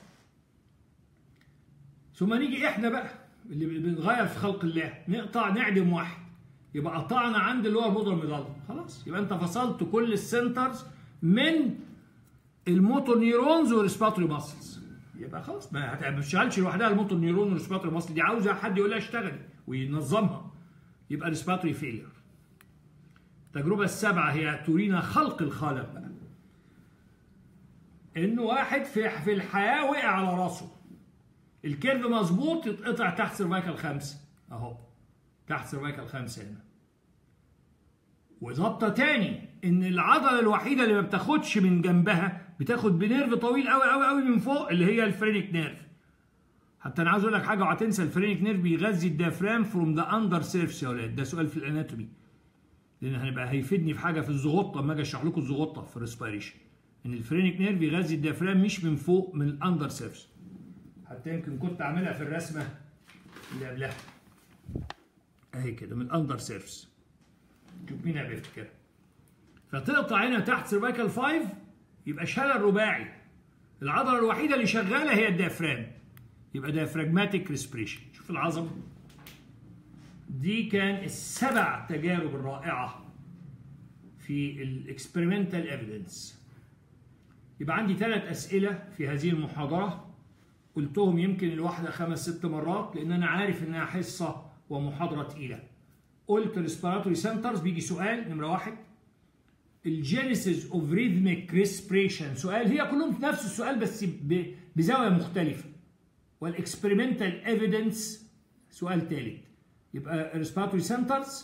Speaker 1: ثم نيجي احنا بقى اللي بنغير في خلق الله نقطع نعدم واحد يبقى قطعنا عند اللي هو البودره المضله خلاص يبقى انت فصلت كل السنترز من الموتور نيورونز والريسباتوري ماسلز يبقى خلاص ما هت- ما تشتغلش لوحدها الموتور نيورون والريسباتوري ماسل دي عاوزه حد يقول لها اشتغلي وينظمها يبقى ريسباتوري فيلير التجربه السابعه هي تورينا خلق الخالق بقى انه واحد في في الحياه وقع على راسه الكيرف مظبوط يتقطع تحت سيرفايكال خمسه اهو تحت سيرفايكال خمسه هنا وظابطه تاني ان العضله الوحيده اللي ما بتاخدش من جنبها بتاخد بنيرف طويل قوي قوي قوي من فوق اللي هي الفرينيك نيرف حتى انا عاوز اقول لك حاجه وهتنسى الفرينيك نيرف بيغذي الديافرام فروم ذا اندر سيرفس يا ولاد ده سؤال في الاناتومي لان هنبقى هيفيدني في حاجه في الزغطه لما اجي اشرح لكم الزغطه في الريسبيريشن ان الفرينيك نيرف بيغذي الديافرام مش من فوق من الاندر سيرفس حتى يمكن كنت اعملها في الرسمه اللي قبلها اهي كده من الاندر سيرفس شوف مين بيفتكرها فتقطع هنا تحت سيرفايكال 5 يبقى شلل رباعي العضله الوحيده اللي شغاله هي الديافرام يبقى ديافراجماتيك ريسبريشن شوف العظمه دي كان السبع تجارب الرائعه في الاكسبيرمنتال ايفيدنس يبقى عندي ثلاث اسئله في هذه المحاضره قلتهم يمكن الواحده خمس ست مرات لان انا عارف انها حصه ومحاضره تقيله قلت ريسبيراتوري سنترز بيجي سؤال نمره واحد الجينيسيس اوف ريثميك ريسبريشن سؤال هي كلهم نفس السؤال بس ب- بزاويه مختلفه والاكسبيرمنتال ايفيدنس سؤال ثالث يبقى ريسبيراتوري سنترز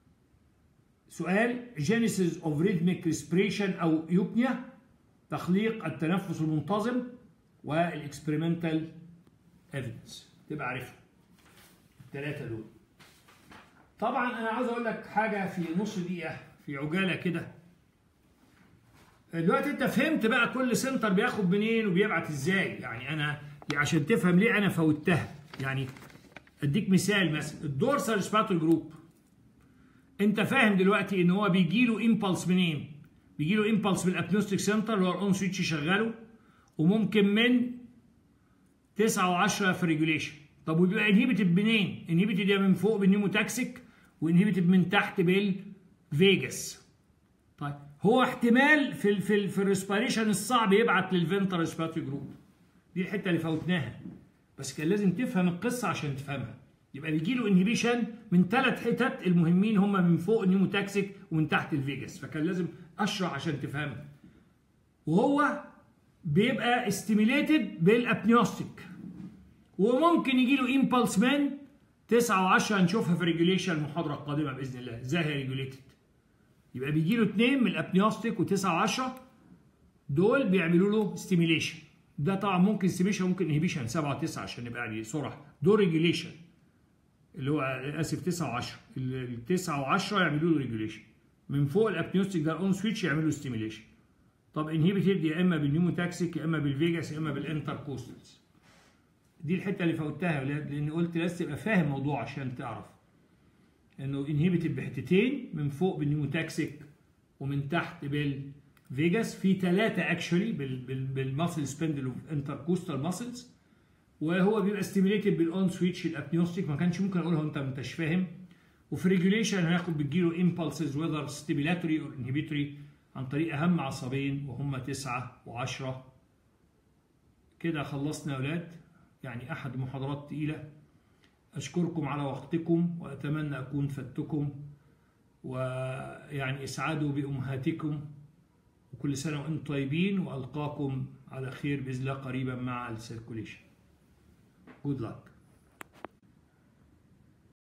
Speaker 1: سؤال جينيسيس اوف ريثميك ريسبريشن او يوبنيا تخليق التنفس المنتظم والاكسبيرمنتال ايفيدنس تبقى عارفها الثلاثه دول طبعا انا عاوز اقول لك حاجه في نص دقيقه في عجاله كده دلوقتي انت فهمت بقى كل سنتر بياخد منين وبيبعت ازاي يعني انا عشان تفهم ليه انا فوتها يعني اديك مثال مثلا الدورسال ريسبيراتوري جروب انت فاهم دلوقتي ان هو بيجي له امبلس منين بيجي له امبلس من الابنوستيك سنتر اللي هو الاون سويتش يشغله وممكن من 9 و10 في ريجوليشن طب وبيبقى انهيبيتد منين انهيبيتد يا من فوق بالنيموتاكسيك وانهيبيتد من تحت بالفيجاس طيب هو احتمال في ال في ال في الريسبيريشن الصعب يبعت للفنتر ريسبيراتوري جروب دي الحته اللي فوتناها بس كان لازم تفهم القصه عشان تفهمها يبقى بيجي له انهبيشن من ثلاث حتت المهمين هم من فوق النيموتاكسيك ومن تحت الفيجاس فكان لازم اشرح عشان تفهمها وهو بيبقى استيميليتد بالابنيوستيك وممكن يجي له امبلس من 9 و10 هنشوفها في ريجوليشن المحاضره القادمه باذن الله ازاي هي ريجوليتد يبقى بيجي له اثنين من الابنيوستيك و9 و10 دول بيعملوا له ستيميليشن ده طبعا ممكن ستيميليشن ممكن انهبيشن 7 و9 عشان نبقى يعني صراحه دول ريجوليشن اللي هو اسف 9 و10 التسعة و10 يعملوا له ريجوليشن من فوق الابنيوستيك ده اون سويتش يعملوا ستيميليشن طب انهبيتد يا اما بالنيوموتاكسيك يا اما بالفيجاس يا اما بالانتركوستلز دي الحته اللي فوتها يا ولاد لان قلت لازم تبقى فاهم الموضوع عشان تعرف انه انهبيتد بحتتين من فوق بالنيوموتاكسيك ومن تحت بالفيجاس في ثلاثه اكشولي بالماسل سبندل اوف انتركوستال ماسلز وهو بيبقى ستيميليتد بالاون سويتش الابنيوستيك ما كانش ممكن اقولها وانت ما انتش فاهم وفي ريجوليشن هناخد بتجيله امبulses وذر ستيميلاتوري او انهبيتوري عن طريق اهم عصبين وهم 9 و10 كده خلصنا يا اولاد يعني احد محاضرات تقيله اشكركم على وقتكم واتمنى اكون فدتكم ويعني اسعدوا بامهاتكم وكل سنه وانتم طيبين والقاكم على خير باذن الله قريبا مع السيركوليشن Good luck.